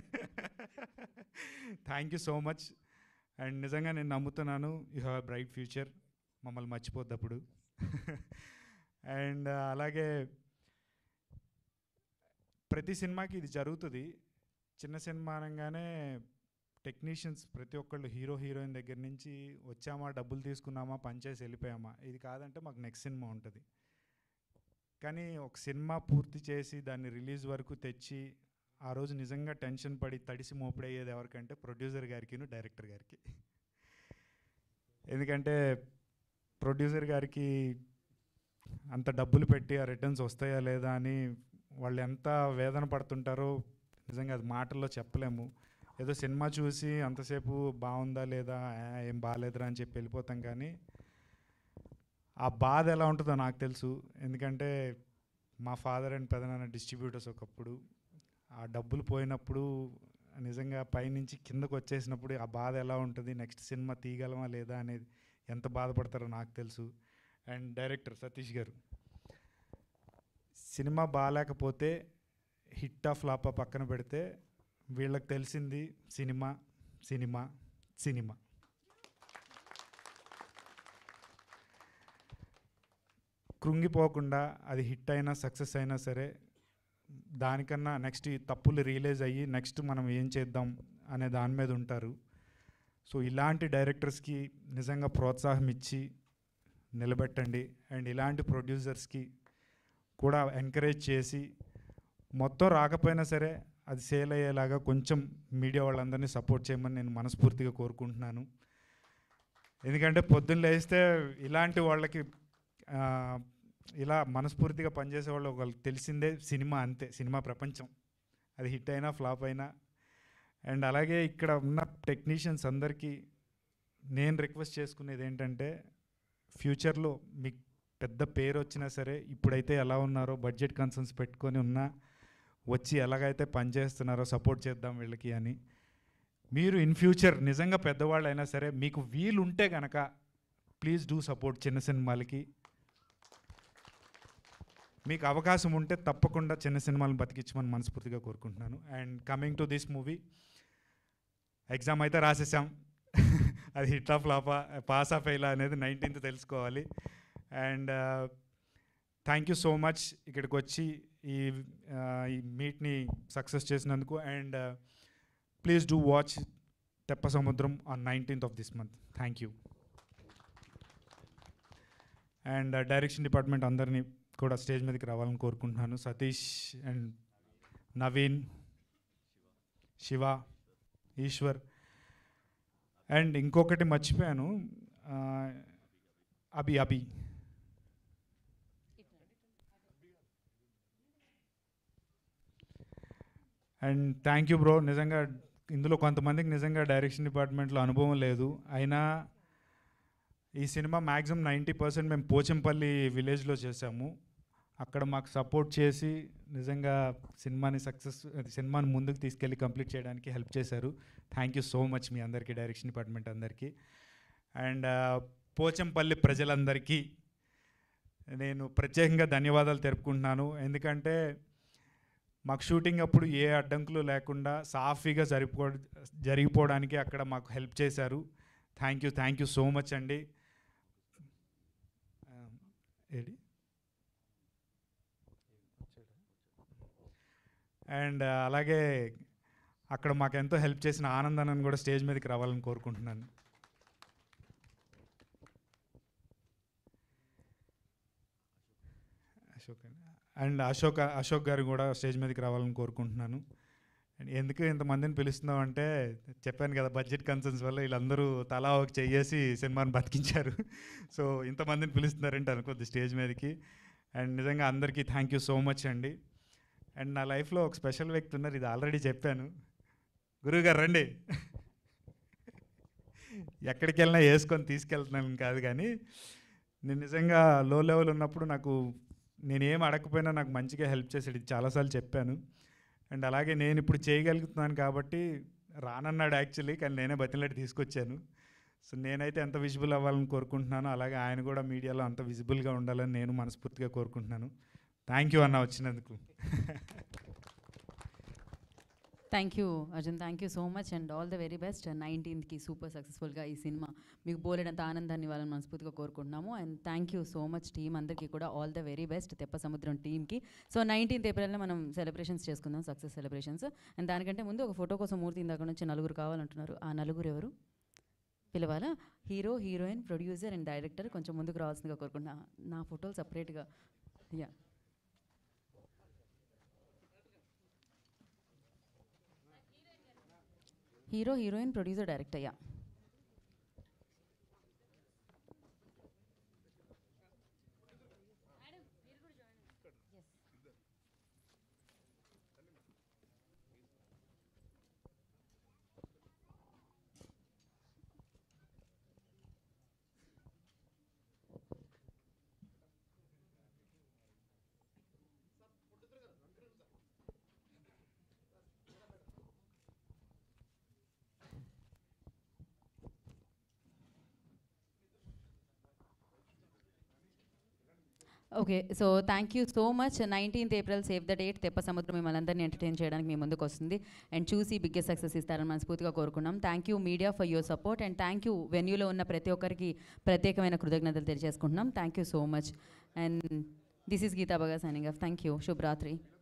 thank you so much and నిజంగా నేను నమ్ముతున్నాను యూ హ్యావ్ బ్రైట్ ఫ్యూచర్ మమ్మల్ని మర్చిపోద్దప్పుడు అండ్ అలాగే ప్రతి సినిమాకి ఇది జరుగుతుంది చిన్న సినిమా అనగానే టెక్నీషియన్స్ ప్రతి ఒక్కళ్ళు హీరో హీరోయిన్ దగ్గర నుంచి వచ్చామా డబ్బులు తీసుకున్నామా పనిచేసి వెళ్ళిపోయామా ఇది కాదంటే మాకు నెక్స్ట్ సినిమా ఉంటుంది కానీ ఒక సినిమా పూర్తి చేసి దాన్ని రిలీజ్ వరకు తెచ్చి ఆ రోజు నిజంగా టెన్షన్ పడి తడిసి మోపుడయ్యేది ఎవరికంటే ప్రొడ్యూసర్ గారికి డైరెక్టర్ గారికి ఎందుకంటే ప్రొడ్యూసర్ గారికి అంత డబ్బులు పెట్టి ఆ రిటర్న్స్ వస్తాయా లేదా అని వాళ్ళు ఎంత వేదన పడుతుంటారో నిజంగా అది మాటల్లో చెప్పలేము ఏదో సినిమా చూసి అంతసేపు బాగుందా లేదా "ఆ, ఏం బాగాలేదురా అని చెప్పి వెళ్ళిపోతాం కానీ ఆ బాధ ఎలా ఉంటుందో నాకు తెలుసు ఎందుకంటే మా ఫాదర్ అండ్ పెదనాన్న డిస్ట్రిబ్యూటర్స్ ఒకప్పుడు ఆ డబ్బులు పోయినప్పుడు నిజంగా పైనుంచి కిందకు వచ్చేసినప్పుడు ఆ బాధ ఎలా ఉంటుంది నెక్స్ట్ సినిమా తీయగలమా లేదా అనేది ఎంత బాధపడతారో నాకు తెలుసు అండ్ డైరెక్టర్ సతీష్ గారు సినిమా బాగాలేకపోతే హిట్ ఆఫ్ ఫ్లాపా పక్కన పెడితే వీళ్ళకి తెలిసింది సినిమా సినిమా సినిమా కృంగిపోకుండా అది హిట్ అయినా సక్సెస్ అయినా సరే దానికన్నా నెక్స్ట్ ఈ తప్పులు రియలైజ్ అయ్యి నెక్స్ట్ మనం ఏం చేద్దాం అనే దాని మీద ఉంటారు సో ఇలాంటి డైరెక్టర్స్కి నిజంగా ప్రోత్సాహం ఇచ్చి నిలబెట్టండి అండ్ ఇలాంటి ప్రొడ్యూసర్స్కి కూడా ఎంకరేజ్ చేసి మొత్తం రాకపోయినా సరే అది సేల్ అయ్యేలాగా కొంచెం మీడియా వాళ్ళందరినీ సపోర్ట్ చేయమని నేను మనస్ఫూర్తిగా కోరుకుంటున్నాను ఎందుకంటే పొద్దున్న లేస్తే ఇలాంటి వాళ్ళకి ఆ, ఇలా మనస్ఫూర్తిగా పనిచేసే వాళ్ళు ఒకళ్ళు తెలిసిందే సినిమా అంతే సినిమా ప్రపంచం అది హిట్ అయినా ఫ్లాప్ అయినా అండ్ అలాగే ఇక్కడ ఉన్న టెక్నీషియన్స్ అందరికీ నేను రిక్వెస్ట్ చేసుకునేది ఏంటంటే ఫ్యూచర్లో మీకు పెద్ద పేరు వచ్చినా సరే ఇప్పుడైతే ఎలా ఉన్నారో బడ్జెట్ కన్సర్న్స్ పెట్టుకొని ఉన్నా వచ్చి ఎలాగైతే పనిచేస్తున్నారో సపోర్ట్ చేద్దాం వీళ్ళకి అని మీరు ఇన్ ఫ్యూచర్ నిజంగా పెద్దవాళ్ళు అయినా సరే మీకు వీలు ఉంటే గనక ప్లీజ్ డూ సపోర్ట్ చిన్న సినిమాలకి మీకు అవకాశం ఉంటే తప్పకుండా చిన్న సినిమాలను బతికించమని మనస్ఫూర్తిగా కోరుకుంటున్నాను and coming to this movie exam అయితే రాసేసాం అది హిట్ ఆఫ్ లాపా పాస్ ఆఫ్ ఫెయిలా అనేది నైన్టీన్త్ తెలుసుకోవాలి and thank you so much ఇక్కడికి వచ్చి ఈ ఆ, ఈ మీట్ని సక్సెస్ చేసినందుకు and please do watch Teppa Samudram on nineteenth of this month thank you and direction department అందరినీ కూడా స్టేజ్ మీదకి రావాలని కోరుకుంటున్నాను సతీష్ అండ్ నవీన్ శివ ఈశ్వర్ అండ్ ఇంకొకటి మర్చిపోయాను ఆ, Abhi Abhi and thank you bro నిజంగా ఇందులో కొంతమందికి నిజంగా డైరెక్షన్ డిపార్ట్మెంట్లో అనుభవం లేదు అయినా ఈ సినిమా మ్యాక్సిమం నైంటీ పర్సెంట్ మేము పోచంపల్లి విలేజ్లో చేసాము అక్కడ మాకు సపోర్ట్ చేసి నిజంగా సినిమాని సక్సెస్ సినిమాని ముందుకు తీసుకెళ్ళి కంప్లీట్ చేయడానికి హెల్ప్ చేశారు థ్యాంక్ యూ సో మచ్ మీ అందరికీ డైరెక్షన్ డిపార్ట్మెంట్ అందరికీ అండ్ పోచంపల్లి ప్రజలందరికీ నేను ప్రత్యేకంగా ధన్యవాదాలు తెలుపుకుంటున్నాను ఎందుకంటే మాకు షూటింగ్ అప్పుడు ఏ అడ్డంకులు లేకుండా సాఫీగా జరిపో జరిగిపోవడానికి అక్కడ మాకు హెల్ప్ చేశారు thank you thank you so much అండి ఆ, ఏడి అండ్ అలాగే అక్కడ మాకు ఎంతో హెల్ప్ చేసిన ఆనందాన్ని కూడా స్టేజ్ మీదకి రావాలని కోరుకుంటున్నాను అశోక్ అండ్ అశోక్ అశోక్ గారు కూడా స్టేజ్ మీదకి రావాలని కోరుకుంటున్నాను అండ్ ఎందుకు ఇంతమందిని పిలుస్తున్నాం అంటే చెప్పాను కదా బడ్జెట్ కన్సర్న్స్ వల్ల వీళ్ళందరూ తలా ఒక చెయ్యేసి సినిమాని బతికించారు సో ఇంతమందిని పిలుస్తున్నారంటే అనుకోద్ది స్టేజ్ మీదకి అండ్ నిజంగా అందరికీ థ్యాంక్ యూ సో మచ్ అండి అండ్ నా లైఫ్లో ఒక స్పెషల్ వ్యక్తి ఉన్నారు ఇది ఆల్రెడీ చెప్పాను గురువుగారు రండి ఎక్కడికి వెళ్ళినా వేసుకొని తీసుకెళ్తున్నాను కాదు కానీ నేను నిజంగా లో లెవెల్ ఉన్నప్పుడు నాకు నేనేం అడగకపోయినా నాకు మంచిగా హెల్ప్ చేసాడు ఇది చాలాసార్లు చెప్పాను అండ్ అలాగే నేను ఇప్పుడు చేయగలుగుతున్నాను కాబట్టి రానన్నాడు యాక్చువల్లీ కానీ నేనే బతిలాడి తీసుకొచ్చాను సో నేనైతే ఎంత విజిబుల్ అవ్వాలని కోరుకుంటున్నాను అలాగే ఆయన కూడా మీడియాలో అంత విజిబుల్గా ఉండాలని నేను మనస్ఫూర్తిగా కోరుకుంటున్నాను థ్యాంక్ యూ అన్న వచ్చినందుకు thank you Arjun thank you so much and all the very best నైన్టీన్త్కి సూపర్ సక్సెస్ఫుల్గా ఈ సినిమా మీకు బోలెడంత ఆనందాన్ని ఇవ్వాలని మనస్ఫూర్తిగా కోరుకుంటున్నాము and thank you so much team అందరికీ కూడా all the very best Teppa సముద్రం టీమ్కి సో నైన్టీన్త్ ఏప్రిల్లో మనం సెలబ్రేషన్స్ చేసుకుందాం సక్సెస్ సెలబ్రేషన్స్ అండ్ దానికంటే ముందు ఒక ఫోటో కోసం మూర్తి ఇందాక నుంచి నలుగురు కావాలంటున్నారు ఆ నలుగురు ఎవరు పిలవాలా hero heroine producer and director కొంచెం ముందుకు రావాల్సిందిగా కోరుకుంటున్నా నా ఫోటోలు సపరేట్గా యా హీరో హీరోయిన్ ప్రొడ్యూసర్ డైరెక్టర్ అయ్యా okay so thank you so much nineteenth April save the date Teppa Samudram మిమ్మల్ని అందరినీ ఎంటర్టైన్ చేయడానికి మీ ముందుకు వస్తుంది అండ్ చూసి బిగ్గెస్ట్ సక్సెస్ ఇస్తారని మనస్ఫూర్తిగా కోరుకున్నాం thank you media for your support and thank you వెన్యూలో ఉన్న ప్రతి ఒక్కరికి ప్రత్యేకమైన కృతజ్ఞతలు తెలియజేసుకుంటున్నాం thank you so much and this is Geetha Baga signing off thank you శుభరాత్రి